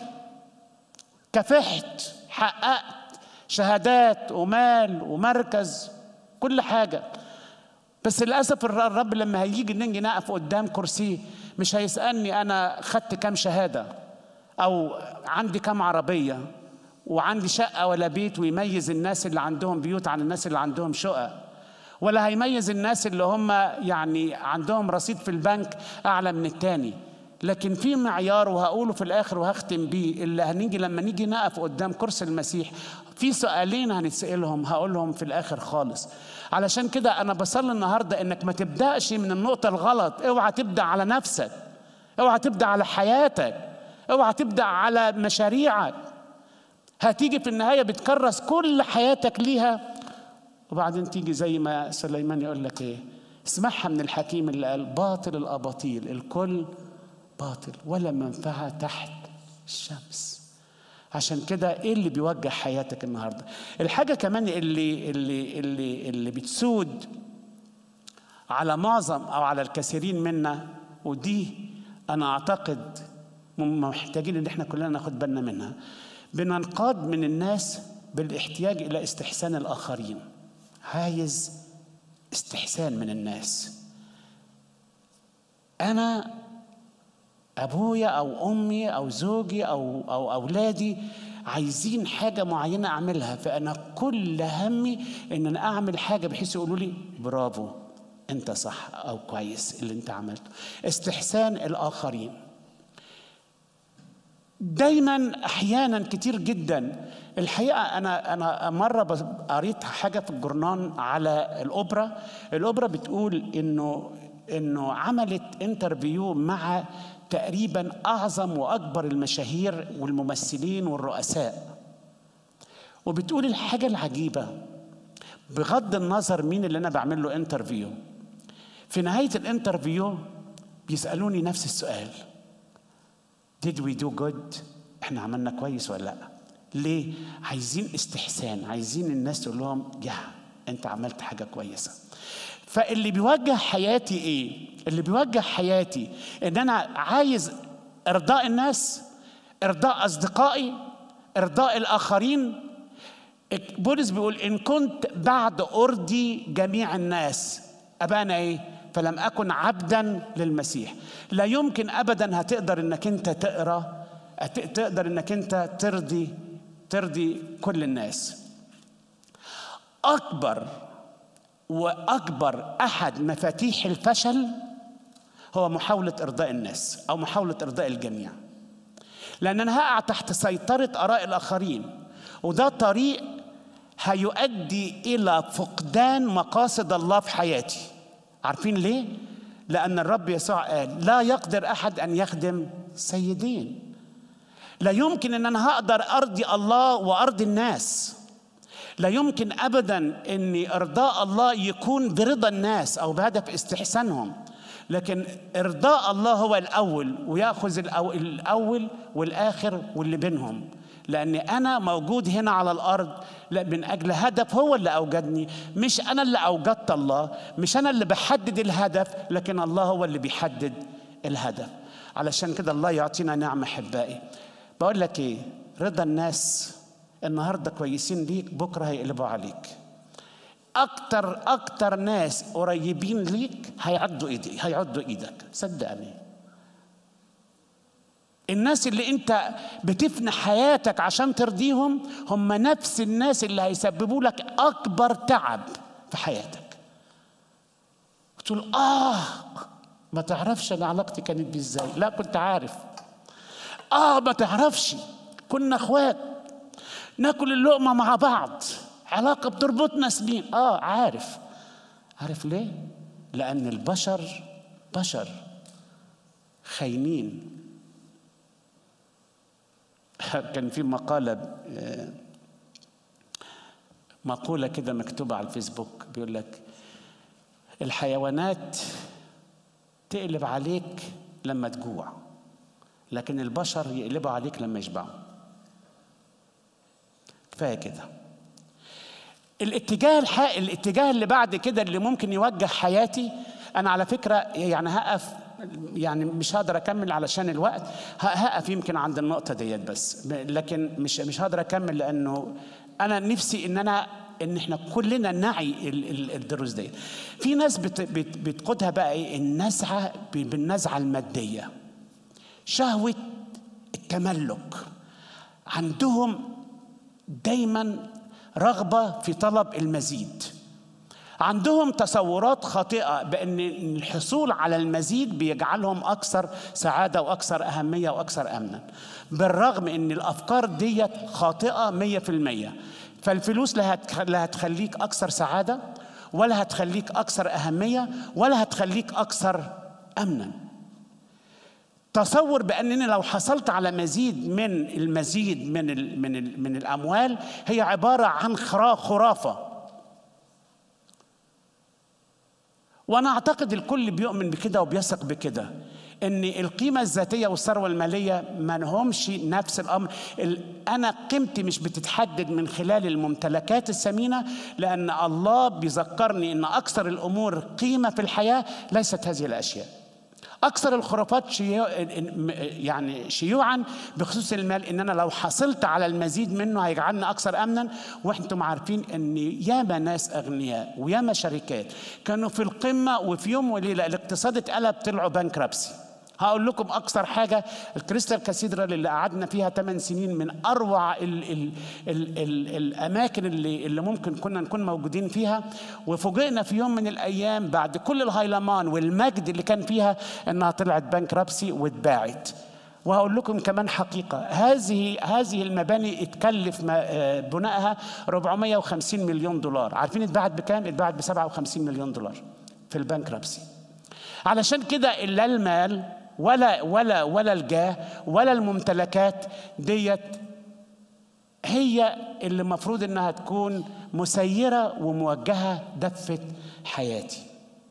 كافحت حققت شهادات ومال ومركز كل حاجة بس للأسف الر- الرب لما هيجي نيجي نقف قدام كرسيه مش هيسألني أنا خدت كام شهادة أو عندي كام عربية وعندي شقة ولا بيت ويميز الناس اللي عندهم بيوت عن الناس اللي عندهم شقق ولا هيميز الناس اللي هم يعني عندهم رصيد في البنك أعلى من التاني لكن في معيار وهقوله في الاخر وهختم بيه اللي هنيجي لما نيجي نقف قدام كرسي المسيح في سؤالين هنتسالهم هقولهم في الاخر خالص علشان كده انا بصلي النهارده انك ما تبداش من النقطه الغلط اوعى تبدا على نفسك اوعى تبدا على حياتك اوعى تبدا على مشاريعك هتيجي في النهايه بتكرس كل حياتك ليها وبعدين تيجي زي ما سليمان يقول لك ايه اسمعها من الحكيم اللي قال باطل الاباطيل الكل باطل ولا منفعه تحت الشمس عشان كده ايه اللي بيوجه حياتك النهارده الحاجه كمان اللي اللي اللي اللي بتسود على معظم او على الكثيرين منا ودي انا اعتقد م- محتاجين ان احنا كلنا ناخد بالنا منها بننقاد من الناس بالاحتياج الى استحسان الاخرين عايز استحسان من الناس انا ابويا او امي او زوجي او او اولادي عايزين حاجه معينه اعملها فانا كل همي ان انا اعمل حاجه بحيث يقولوا لي برافو انت صح او كويس اللي انت عملته استحسان الاخرين دايما احيانا كتير جدا الحقيقه انا انا مره بس- قريت حاجه في الجورنان على الاوبرا الاوبرا بتقول انه انه عملت انترفيو مع تقريبا اعظم واكبر المشاهير والممثلين والرؤساء وبتقول الحاجه العجيبه بغض النظر مين اللي انا بعمل له انترفيو في نهايه الانترفيو بيسالوني نفس السؤال did we do good احنا عملنا كويس ولا لا ليه عايزين استحسان عايزين الناس تقول لهم يا انت عملت حاجه كويسه فاللي بيوجه حياتي ايه اللي بيوجه حياتي ان انا عايز ارضاء الناس ارضاء اصدقائي ارضاء الاخرين بولس بيقول ان كنت بعد ارضي جميع الناس ابقى انا ايه فلم اكن عبدا للمسيح لا يمكن ابدا هتقدر انك انت تقرا هت- تقدر انك انت ترضي ترضي كل الناس اكبر واكبر احد مفاتيح الفشل هو محاوله ارضاء الناس او محاوله ارضاء الجميع لان انا هقع تحت سيطره اراء الاخرين وده طريق هيؤدي الى فقدان مقاصد الله في حياتي عارفين ليه لان الرب يسوع قال لا يقدر احد ان يخدم سيدين لا يمكن ان انا هقدر ارضي الله وارضي الناس لا يمكن ابدا ان ارضاء الله يكون برضا الناس او بهدف استحسانهم لكن ارضاء الله هو الاول وياخذ الأو- الاول والاخر واللي بينهم لان انا موجود هنا على الارض لا من اجل هدف هو اللي اوجدني مش انا اللي اوجدت الله مش انا اللي بحدد الهدف لكن الله هو اللي بيحدد الهدف علشان كده الله يعطينا نعمه احبائي بقول لك ايه رضا الناس النهارده كويسين ليك بكره هيقلبوا عليك اكتر اكتر ناس قريبين ليك هيعدوا ايدي هيعدوا ايدك صدقني الناس اللي انت بتفنى حياتك عشان ترضيهم هم نفس الناس اللي هيسببوا لك اكبر تعب في حياتك تقول اه ما تعرفش انا علاقتي كانت بيه ازاي لا كنت عارف اه ما تعرفش كنا اخوات ناكل اللقمه مع بعض علاقه بتربطنا سنين اه عارف عارف ليه لان البشر بشر خاينين كان في مقالة آه، مقولة كده مكتوبة على الفيسبوك بيقول لك الحيوانات تقلب عليك لما تجوع لكن البشر يقلبوا عليك لما يشبعوا كفاية كده الاتجاه الحق الاتجاه اللي بعد كده اللي ممكن يوجه حياتي انا على فكره يعني هقف يعني مش هقدر اكمل علشان الوقت ه- هقف يمكن عند النقطه ديت بس لكن مش مش هقدر اكمل لانه انا نفسي ان انا ان احنا كلنا نعي ال- ال- الدروس ديت في ناس بت بت بتقودها بقى ايه النزعه ب- بالنزعه الماديه شهوه التملك عندهم دايما رغبه في طلب المزيد عندهم تصورات خاطئه بان الحصول على المزيد بيجعلهم اكثر سعاده واكثر اهميه واكثر امنا بالرغم ان الافكار ديت خاطئه 100% فالفلوس لا هتخ- لا هتخليك اكثر سعاده ولا هتخليك اكثر اهميه ولا هتخليك اكثر امنا تصور بانني لو حصلت على مزيد من المزيد من ال من ال من الاموال هي عباره عن خرا- خرافه وانا اعتقد الكل بيؤمن بكده وبيثق بكده ان القيمه الذاتيه والثروه الماليه ما لهمش نفس الامر ال- انا قيمتي مش بتتحدد من خلال الممتلكات الثمينه لان الله بيذكرني ان اكثر الامور قيمه في الحياه ليست هذه الاشياء اكثر الخرافات شيوع يعني شيوعا بخصوص المال ان انا لو حصلت على المزيد منه هيجعلني اكثر امنا وانتم عارفين ان ياما ناس اغنياء وياما شركات كانوا في القمه وفي يوم وليله الاقتصاد اتقلب طلعوا بانكرابسي هقول لكم اكثر حاجه الكريستال كاثيدرال اللي قعدنا فيها 8 سنين من اروع ال ال ال ال الاماكن اللي اللي ممكن كنا نكون موجودين فيها وفوجئنا في يوم من الايام بعد كل الهيلمان والمجد اللي كان فيها انها طلعت بانكرابسي واتباعت وهقول لكم كمان حقيقة هذه هذه المباني اتكلف ما- آه، بنائها 450 مليون دولار عارفين اتباعت بكام؟ اتباعت ب 57 مليون دولار في البانكرابسي علشان كده لا المال ولا ولا ولا الجاه ولا الممتلكات ديت هي اللي المفروض انها تكون مسيره وموجهه دفه حياتي.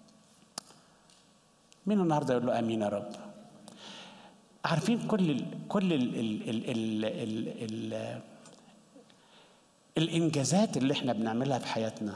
مين النهارده يقول له امين يا رب؟ عارفين كل ال كل ال ال ال ال ال ال الانجازات اللي احنا بنعملها في حياتنا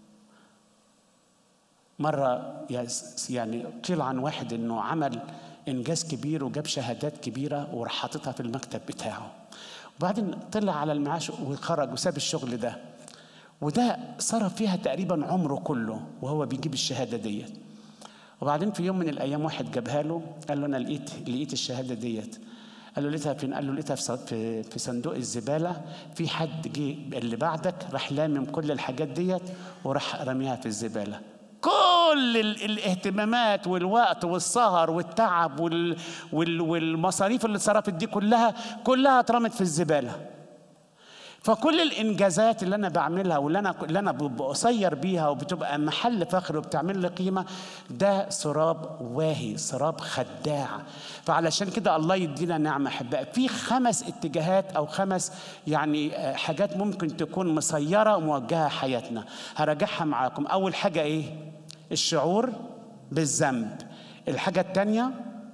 مرة يس- يعني قيل عن واحد انه عمل انجاز كبير وجاب شهادات كبيرة وراح حاططها في المكتب بتاعه وبعدين طلع على المعاش وخرج وساب الشغل ده وده صرف فيها تقريبا عمره كله وهو بيجيب الشهادة ديت وبعدين في يوم من الايام واحد جابها له قال له انا لقيت لقيت الشهاده ديت قال له لقيتها فين؟ قال له لقيتها في ص- في في صندوق الزباله في حد جه اللي بعدك راح لامم كل الحاجات ديت وراح رميها في الزباله. كل ال- الاهتمامات والوقت والسهر والتعب وال وال والمصاريف اللي اتصرفت دي كلها كلها اترمت في الزباله. فكل الانجازات اللي انا بعملها واللي انا اللي انا بقصير بيها وبتبقى محل فخر وبتعمل لي قيمه ده سراب واهي سراب خداع فعلشان كده الله يدينا نعمه احبائي في خمس اتجاهات او خمس يعني آه، حاجات ممكن تكون مسيره وموجهه حياتنا هراجعها معاكم اول حاجه ايه الشعور بالذنب الحاجه الثانيه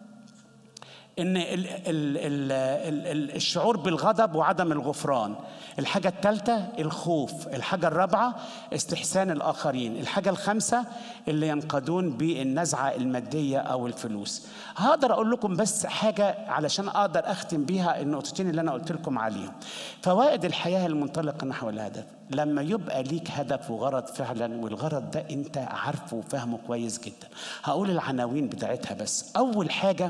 ان ال ال ال ال ال الشعور بالغضب وعدم الغفران الحاجة الثالثة الخوف الحاجة الرابعة استحسان الآخرين الحاجة الخامسة اللي ينقضون بالنزعة المادية أو الفلوس هقدر أقول لكم بس حاجة علشان أقدر أختم بيها النقطتين اللي أنا قلت لكم عليهم فوائد الحياة المنطلقة نحو الهدف لما يبقى ليك هدف وغرض فعلا والغرض ده أنت عارفه وفاهمه كويس جدا هقول العناوين بتاعتها بس أول حاجة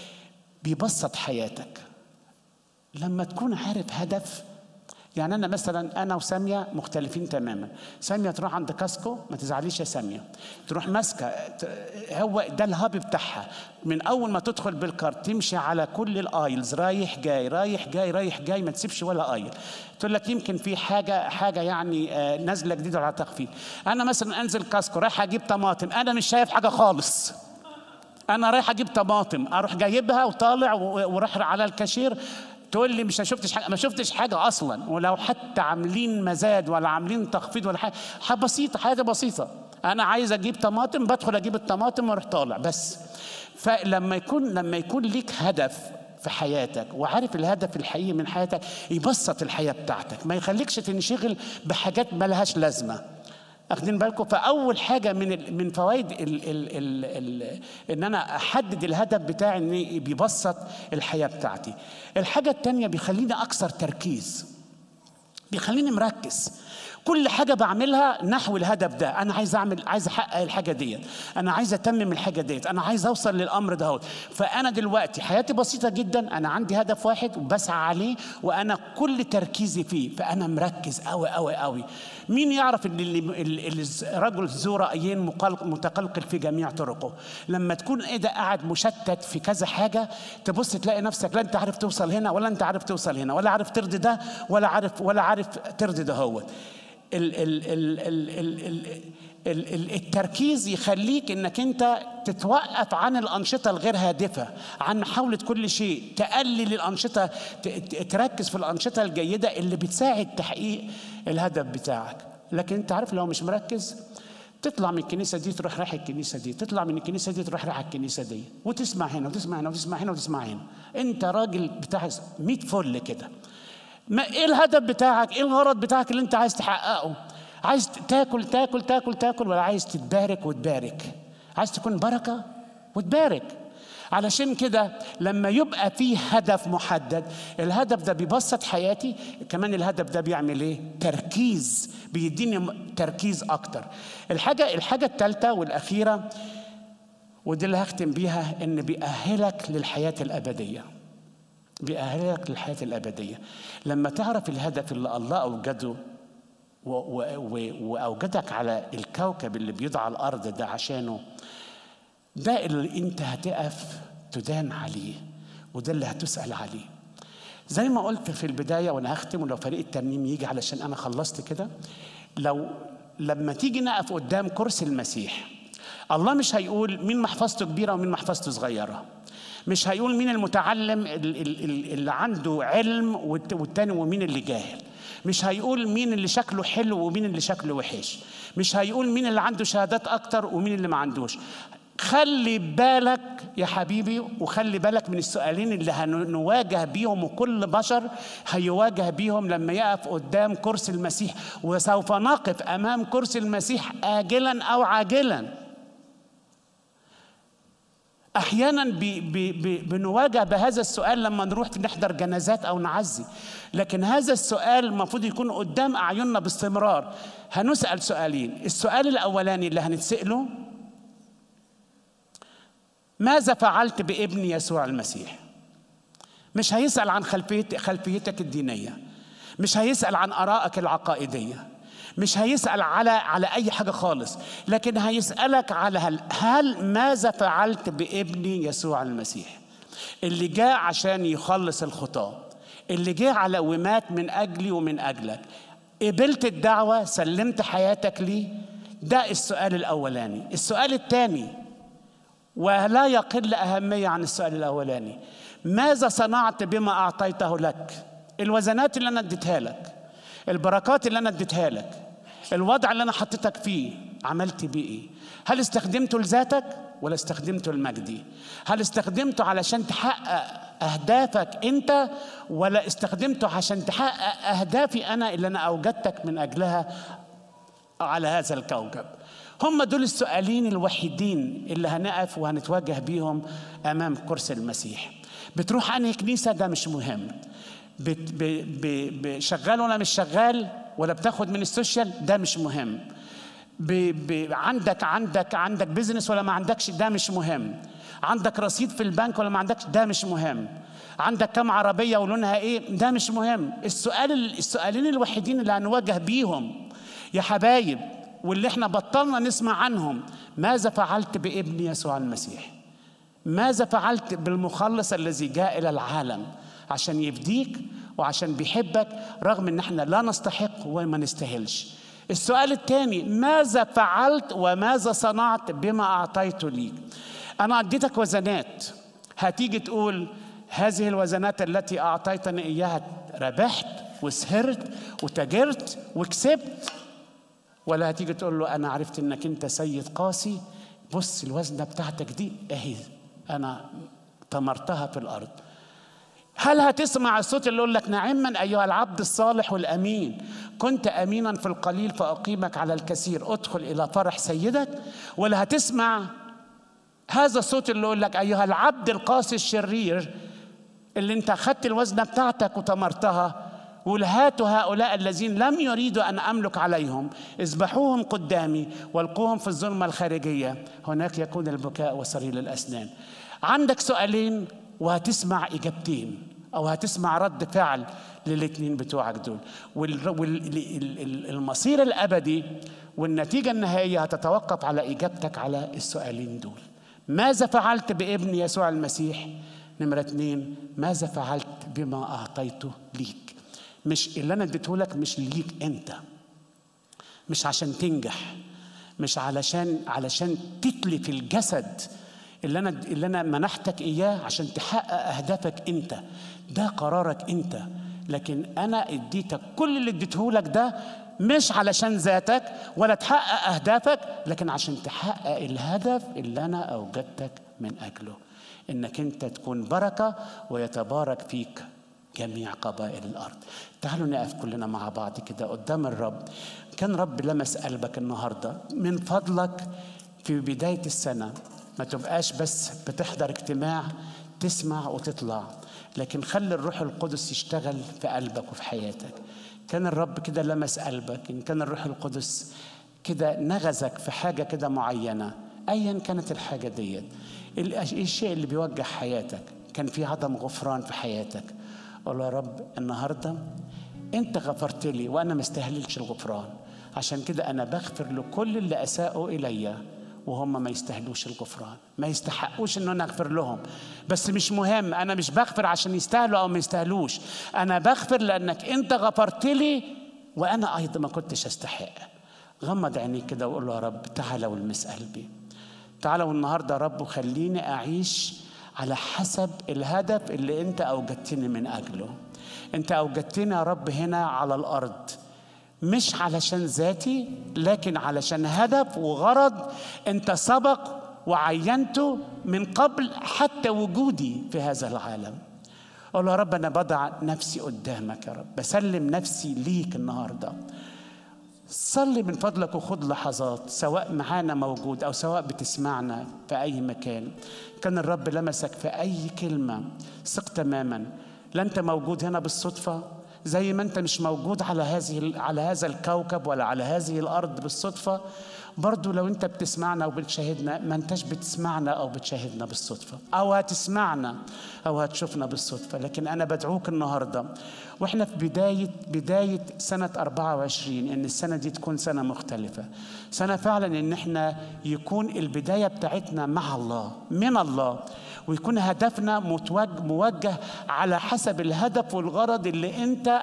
بيبسط حياتك لما تكون عارف هدف يعني انا مثلا انا وساميه مختلفين تماما ساميه تروح عند كاسكو ما تزعليش يا ساميه تروح ماسكه ت- هو ده الهاب بتاعها من اول ما تدخل بالكارت تمشي على كل الايلز رايح جاي رايح جاي رايح جاي ما تسيبش ولا ايل تقول لك يمكن في حاجه حاجه يعني آه، نازله جديده على تخفيض انا مثلا انزل كاسكو رايح اجيب طماطم انا مش شايف حاجه خالص انا رايح اجيب طماطم اروح جايبها وطالع و- وراح على الكاشير تقول لي مش شفتش حاجه ما شفتش حاجه اصلا ولو حتى عاملين مزاد ولا عاملين تخفيض ولا حاجه حاجه بسيطه حاجه بسيطه انا عايز اجيب طماطم بدخل اجيب الطماطم واروح طالع بس فلما يكون لما يكون ليك هدف في حياتك وعارف الهدف الحقيقي من حياتك يبسط الحياه بتاعتك ما يخليكش تنشغل بحاجات ملهاش لازمه اخدين بالكم فاول حاجه من ال- من فوائد ال ال ال ال ان انا احدد الهدف بتاعي ان بيبسط الحياه بتاعتي الحاجه الثانيه بيخليني اكثر تركيز بيخليني مركز كل حاجه بعملها نحو الهدف ده انا عايز اعمل عايز احقق الحاجه ديت انا عايز اتمم الحاجه ديت انا عايز اوصل للامر ده فانا دلوقتي حياتي بسيطه جدا انا عندي هدف واحد وبسعى عليه وانا كل تركيزي فيه فانا مركز قوي قوي قوي مين يعرف ان اللي اللي- اللي رجل ذو رايين مقلق- متقلقل في جميع طرقه لما تكون ايه ده قاعد مشتت في كذا حاجه تبص تلاقي نفسك لا انت عارف توصل هنا ولا انت عارف توصل هنا ولا عارف ترضي ده ولا عارف ولا عارف ترضي ده هو ال ال ال ال ال ال ال- ال- التركيز يخليك انك انت تتوقف عن الانشطه الغير هادفه عن محاوله كل شيء تقلل الانشطه ت- ت- تركز في الانشطه الجيده اللي بتساعد تحقيق الهدف بتاعك لكن انت عارف لو مش مركز تطلع من الكنيسه دي تروح رايح الكنيسه دي تطلع من الكنيسه دي تروح رايح الكنيسه دي وتسمع هنا وتسمع هنا وتسمع هنا وتسمع هنا انت راجل بتاع 100 فل كده ما ايه الهدف بتاعك ايه الغرض بتاعك اللي انت عايز تحققه عايز تاكل تاكل تاكل تاكل ولا عايز تتبارك وتبارك عايز تكون بركه وتبارك علشان كده لما يبقى في هدف محدد الهدف ده بيبسط حياتي كمان الهدف ده بيعمل ايه تركيز بيديني م- تركيز اكتر الحاجه الحاجه الثالثه والاخيره ودي اللي هختم بيها ان بيأهلك للحياه الابديه بيأهلك للحياة الأبدية لما تعرف الهدف اللي الله أوجده و- و- و- وأوجدك على الكوكب اللي بيدعى الأرض ده عشانه ده اللي أنت هتقف تدان عليه وده اللي هتسأل عليه زي ما قلت في البداية وأنا هختم ولو فريق الترنيم يجي علشان أنا خلصت كده لو لما تيجي نقف قدام كرسي المسيح الله مش هيقول مين محفظته كبيرة ومين محفظته صغيرة مش هيقول مين المتعلم ال- ال- ال- اللي عنده علم والت- والتاني ومين اللي جاهل مش هيقول مين اللي شكله حلو ومين اللي شكله وحش مش هيقول مين اللي عنده شهادات اكتر ومين اللي ما عندوش خلي بالك يا حبيبي وخلي بالك من السؤالين اللي هنواجه بيهم وكل بشر هيواجه بيهم لما يقف قدام كرسي المسيح وسوف نقف امام كرسي المسيح اجلا او عاجلا احيانا بي بي بي بنواجه بهذا السؤال لما نروح نحضر جنازات او نعزي لكن هذا السؤال المفروض يكون قدام اعيننا باستمرار هنسال سؤالين السؤال الاولاني اللي هنتساله ماذا فعلت بابني يسوع المسيح مش هيسال عن خلفيت خلفيتك الدينيه مش هيسال عن ارائك العقائديه مش هيسال على على اي حاجه خالص لكن هيسالك على هل, هل ماذا فعلت بابني يسوع المسيح اللي جاء عشان يخلص الخطاه اللي جه على ومات من اجلي ومن اجلك قبلت الدعوه سلمت حياتك ليه ده السؤال الاولاني السؤال الثاني ولا يقل أهمية عن السؤال الأولاني ماذا صنعت بما أعطيته لك الوزنات اللي أنا اديتها لك البركات اللي أنا اديتها لك الوضع اللي أنا حطيتك فيه عملت بيه إيه هل استخدمته لذاتك ولا استخدمته لمجدي هل استخدمته علشان تحقق أهدافك أنت ولا استخدمته عشان تحقق أهدافي أنا اللي أنا أوجدتك من أجلها على هذا الكوكب هم دول السؤالين الوحيدين اللي هنقف وهنتواجه بيهم امام كرسي المسيح بتروح انهي كنيسه ده مش مهم بت ب ب ب شغال ولا مش شغال ولا بتاخد من السوشيال ده مش مهم ب ب عندك عندك عندك بيزنس ولا ما عندكش ده مش مهم عندك رصيد في البنك ولا ما عندكش ده مش مهم عندك كم عربيه ولونها ايه ده مش مهم السؤال السؤالين الوحيدين اللي هنواجه بيهم يا حبايب واللي احنا بطلنا نسمع عنهم ماذا فعلت بابن يسوع المسيح ماذا فعلت بالمخلص الذي جاء الى العالم عشان يفديك وعشان بيحبك رغم ان احنا لا نستحق وما نستاهلش السؤال الثاني ماذا فعلت وماذا صنعت بما اعطيته ليك انا اديتك وزنات هتيجي تقول هذه الوزنات التي اعطيتني اياها ربحت وسهرت وتاجرت وكسبت ولا هتيجي تقول له انا عرفت انك انت سيد قاسي بص الوزنه بتاعتك دي اهي انا طمرتها في الارض هل هتسمع الصوت اللي يقول لك نعما ايها العبد الصالح والامين كنت امينا في القليل فاقيمك على الكثير ادخل الى فرح سيدك ولا هتسمع هذا الصوت اللي يقول لك ايها العبد القاسي الشرير اللي انت اخذت الوزنه بتاعتك وطمرتها قول هاتوا هؤلاء الذين لم يريدوا ان املك عليهم اذبحوهم قدامي والقوهم في الظلمه الخارجيه هناك يكون البكاء وصرير الاسنان عندك سؤالين وهتسمع اجابتين او هتسمع رد فعل للاثنين بتوعك دول والمصير الابدي والنتيجه النهائيه هتتوقف على اجابتك على السؤالين دول ماذا فعلت بابن يسوع المسيح نمرة اتنين ماذا فعلت بما أعطيته ليك مش اللي أنا اديته لك مش ليك أنت مش عشان تنجح مش علشان علشان تتلف الجسد اللي انا اللي انا منحتك اياه عشان تحقق اهدافك انت ده قرارك انت لكن انا اديتك كل اللي اديته لك ده مش علشان ذاتك ولا تحقق اهدافك لكن عشان تحقق الهدف اللي انا اوجدتك من اجله انك انت تكون بركه ويتبارك فيك جميع قبائل الارض تعالوا نقف كلنا مع بعض كده قدام الرب كان رب لمس قلبك النهارده من فضلك في بدايه السنه ما تبقاش بس بتحضر اجتماع تسمع وتطلع لكن خلي الروح القدس يشتغل في قلبك وفي حياتك كان الرب كده لمس قلبك ان كان الروح القدس كده نغزك في حاجه كده معينه ايا كانت الحاجه ديت الشيء اللي بيوجه حياتك كان في عدم غفران في حياتك قول يا رب النهارده انت غفرت لي وانا ما استاهلش الغفران عشان كده انا بغفر لكل اللي اساءوا الي وهم ما يستاهلوش الغفران ما يستحقوش ان انا اغفر لهم بس مش مهم انا مش بغفر عشان يستاهلوا او ما يستاهلوش انا بغفر لانك انت غفرت لي وانا ايضا ما كنتش استحق غمض عينيك كده وقول له يا رب تعالى والمس قلبي تعالى والنهارده يا رب وخليني اعيش على حسب الهدف اللي انت اوجدتني من اجله انت اوجدتني يا رب هنا على الارض مش علشان ذاتي لكن علشان هدف وغرض انت سبق وعينته من قبل حتى وجودي في هذا العالم اقول يا رب انا بضع نفسي قدامك يا رب بسلم نفسي ليك النهارده صلي من فضلك وخد لحظات سواء معانا موجود او سواء بتسمعنا في اي مكان كان الرب لمسك في اي كلمه ثق تماما لا انت موجود هنا بالصدفه زي ما انت مش موجود على هذه على هذا الكوكب ولا على هذه الارض بالصدفه برضو لو انت بتسمعنا او بتشاهدنا ما انتش بتسمعنا او بتشاهدنا بالصدفه او هتسمعنا او هتشوفنا بالصدفه لكن انا بدعوك النهارده واحنا في بدايه بدايه سنه 24 ان السنه دي تكون سنه مختلفه سنه فعلا ان احنا يكون البدايه بتاعتنا مع الله من الله ويكون هدفنا متوج- موجه على حسب الهدف والغرض اللي انت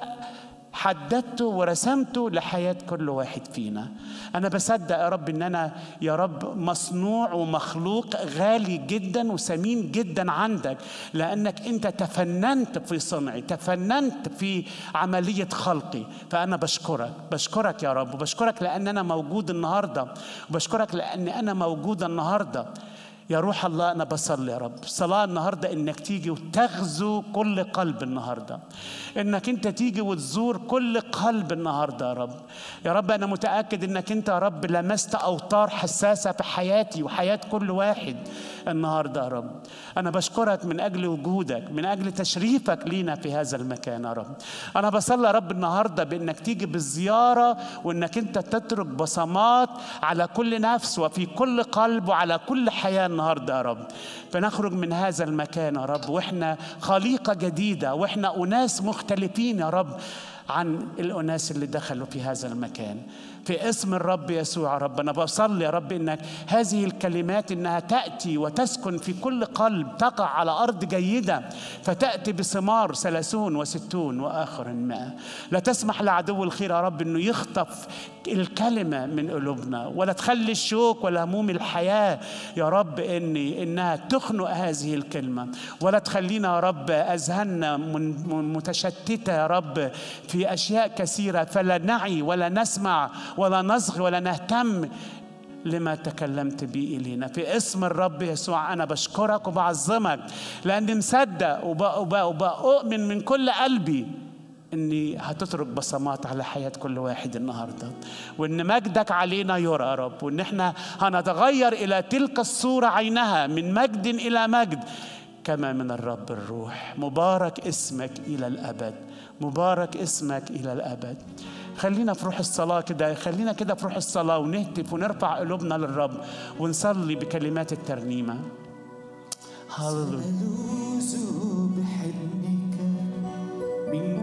حددته ورسمته لحياة كل واحد فينا أنا بصدق يا رب إن أنا يا رب مصنوع ومخلوق غالي جدا وثمين جدا عندك لأنك أنت تفننت في صنعي تفننت في عملية خلقي فأنا بشكرك بشكرك يا رب وبشكرك لأن أنا موجود النهاردة وبشكرك لأن أنا موجود النهاردة يا روح الله أنا بصلي يا رب صلاة النهاردة إنك تيجي وتغزو كل قلب النهاردة إنك أنت تيجي وتزور كل قلب النهاردة يا رب يا رب أنا متأكد إنك أنت يا رب لمست أوتار حساسة في حياتي وحياة كل واحد النهاردة يا رب أنا بشكرك من أجل وجودك من أجل تشريفك لينا في هذا المكان يا رب أنا بصلي يا رب النهاردة بإنك تيجي بالزيارة وإنك أنت تترك بصمات على كل نفس وفي كل قلب وعلى كل حياة النهاردة يا رب فنخرج من هذا المكان يا رب وإحنا خليقة جديدة وإحنا أناس مختلفين يا رب عن الأناس اللي دخلوا في هذا المكان في اسم الرب يسوع يا رب أنا بصلي يا رب إنك هذه الكلمات إنها تأتي وتسكن في كل قلب تقع على أرض جيدة فتأتي بثمار ثلاثون وستون وآخر مائة لا تسمح لعدو الخير يا رب إنه يخطف الكلمة من قلوبنا ولا تخلي الشوك ولا هموم الحياة يا رب إني إنها تخنق هذه الكلمة ولا تخلينا يا رب أذهاننا من- من- متشتتة يا رب في أشياء كثيرة فلا نعي ولا نسمع ولا نصغي ولا نهتم لما تكلمت به إلينا في اسم الرب يسوع أنا بشكرك وبعظمك لأني مصدق وب- وب- وبأؤمن من كل قلبي اني هتترك بصمات على حياه كل واحد النهارده وان مجدك علينا يرى يا رب وان احنا هنتغير الى تلك الصوره عينها من مجد الى مجد كما من الرب الروح مبارك اسمك الى الابد مبارك اسمك الى الابد خلينا في روح الصلاة كده خلينا كده في روح الصلاة ونهتف ونرفع قلوبنا للرب ونصلي بكلمات الترنيمة هللويا ألوذ بحضنك من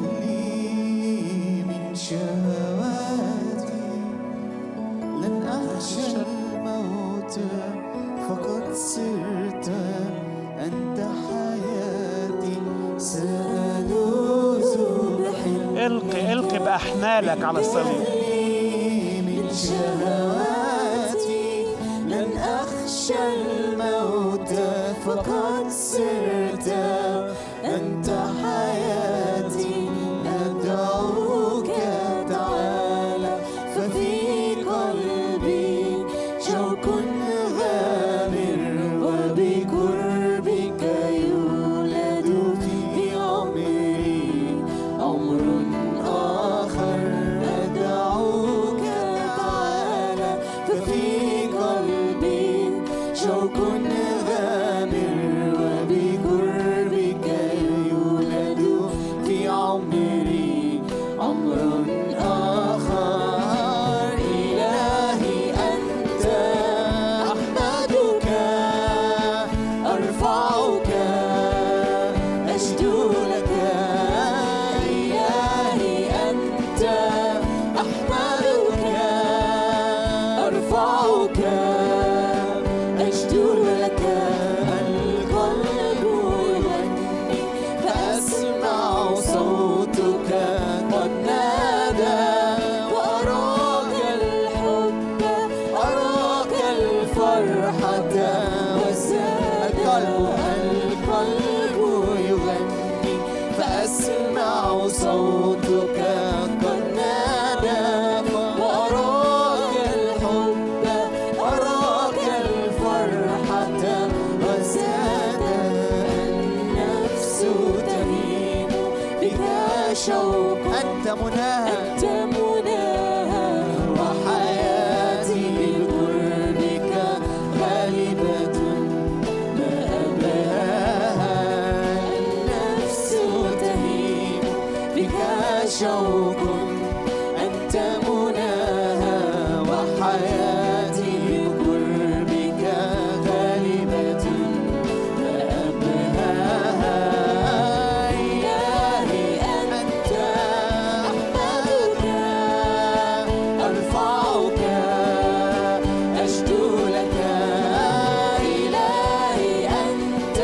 جهلي من شهواتي لن أخشى الموت فقد صرت أنت حياتي سألوذ بحضنك القي القي بأحمالك على الصليب من شهواتي لن أخشى الموت فقد صرت أنت حياتي أدعوك تعالى ففي قلبي شوق غامر وبقربك يولد في عمري عمر آخر أدعوك تعالى ففي قلبي شوق غامر وبقربك يولد في عمري عمر آخر إلهي أنت أحمدك أرفعك أشدو لك إلهي أنت أحمدك أرفعك أشدو لك القلب يغني فأسمع صوتك قد نادى وأراك الحب أراك الفرحة والسعادة القلب القلب يغني فأسمع صوتك قد نادى وأراك الحب أراك الفرحة والسعادة النفس تهيم بك شوق أنت مناها أنت مناها وحياتي بقربك غالبة ما أبلاها النفس تهيم بك شوق أنت مناها وحياتي بقربك غالبة ما أبلاها إلهي أنت أحمدك أرفعك أشدو لك إلهي أنت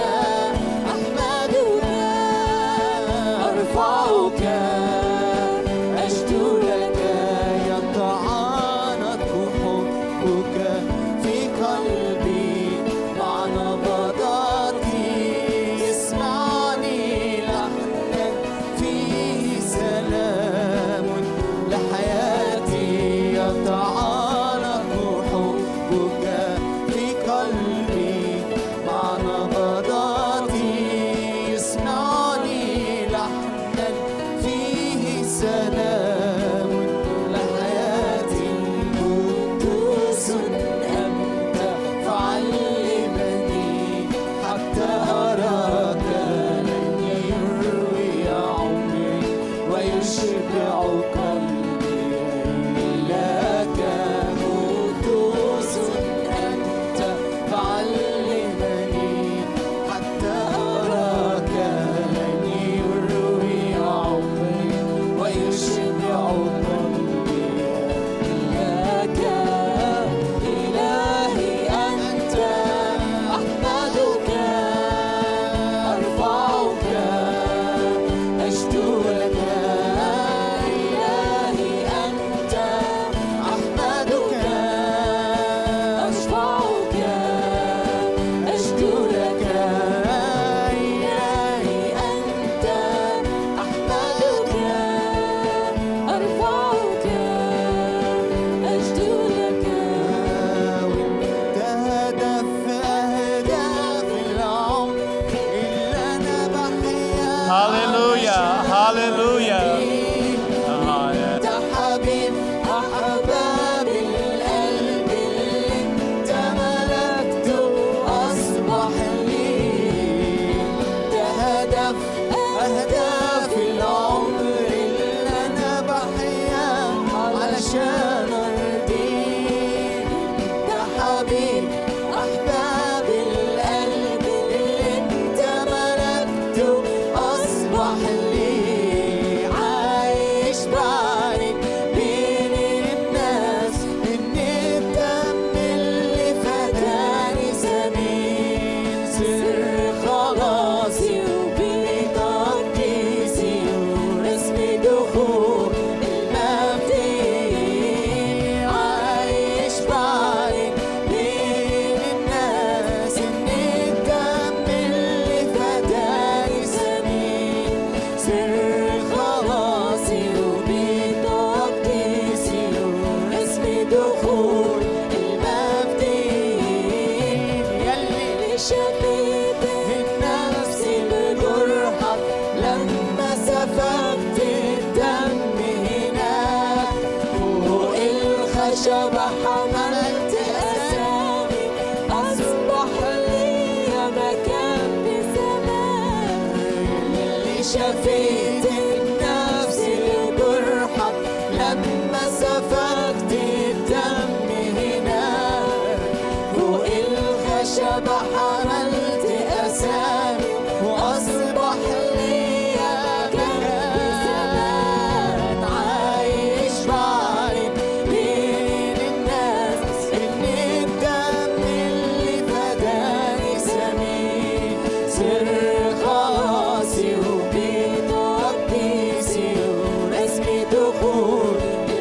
شفيت النفس الجرحى لما سفكت الدم هناك فوق الخشب حملت أسامي وأصبح ليا كلام ثبات عايش بعرف بين الناس إن الدم اللي فداني سمين سر خلاصي وبيت تقديسي ورسمي دخول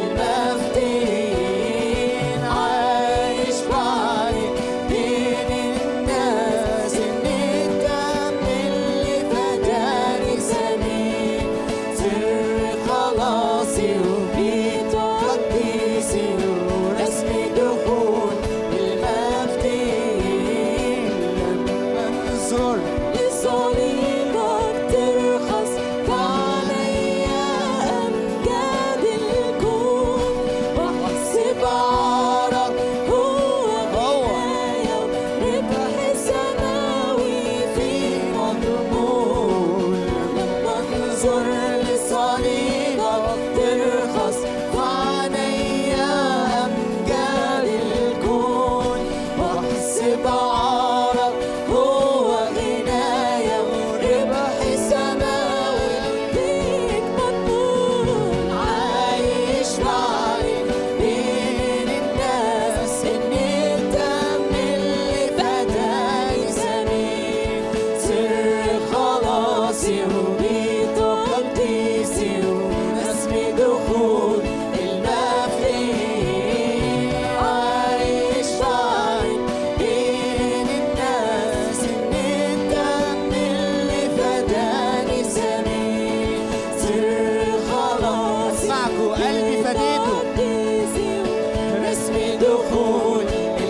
المفتين عايش بعرف بين الناس إن الدم اللي فداني سمين سر خلاصي وبيت تقديسي ورسمي دخول المفتين لما انظر لصليبك ترخص فعليا أمجاد الكون واحسب عارك هو غنايا ربح سماوي في مضمون لما انظر لصليبك ترخص فعليا أمجاد الكون واحسب عارك هو غنايا وربح سماوي بيك مضمون عايش بعرف بين الناس ان الدم اللي فداني سمين سر خلاصي وبيت تقديسي ورسمي دخول المفلين عايش بعرف بين الناس ان الدم اللي فداني سمين سر خلاصي معكوا قلبي فديته. تقديسي رسمي دخول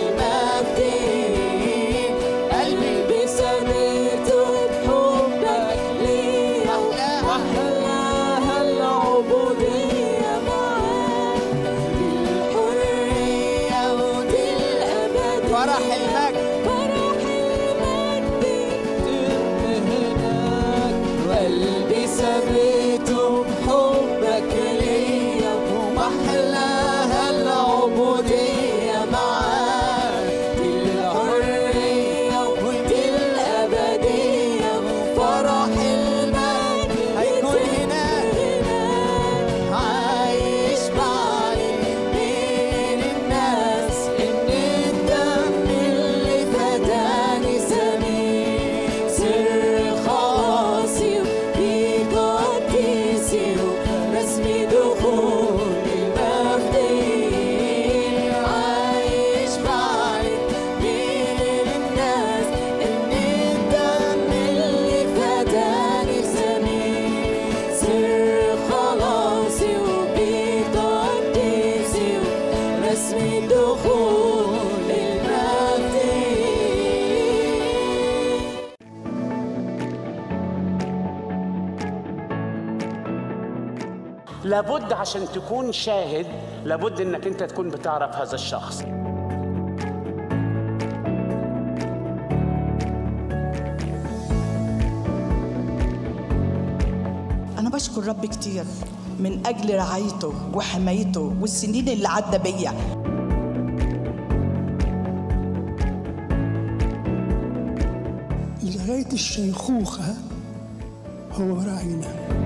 المفتين قلبي بسميته بحبك ليا وأحلاها العبودية معاك بالحرية ودي الأبد فرح المجد. فرح المجد يتم هناك وقلبي سميته بحبك ليا ومحلاها العبودية معاك بالحرية ودي الأبدية فرح المجد هيكون هناك. عايش بعرف بين الناس إن الدم اللي فداني سمين سر خلاصي بتقديسي ورسمي دخول المفتين عايش بعرف بين الناس إن الدم اللي فداني سمين سر خلاصي وبتقديسي ورسمي دخول المفتين لابد عشان تكون شاهد لابد انك انت تكون بتعرف هذا الشخص أنا بشكر رب كتير من أجل رعايته وحمايته والسنين اللي عدى بيا لغاية الشيخوخة هو راعينا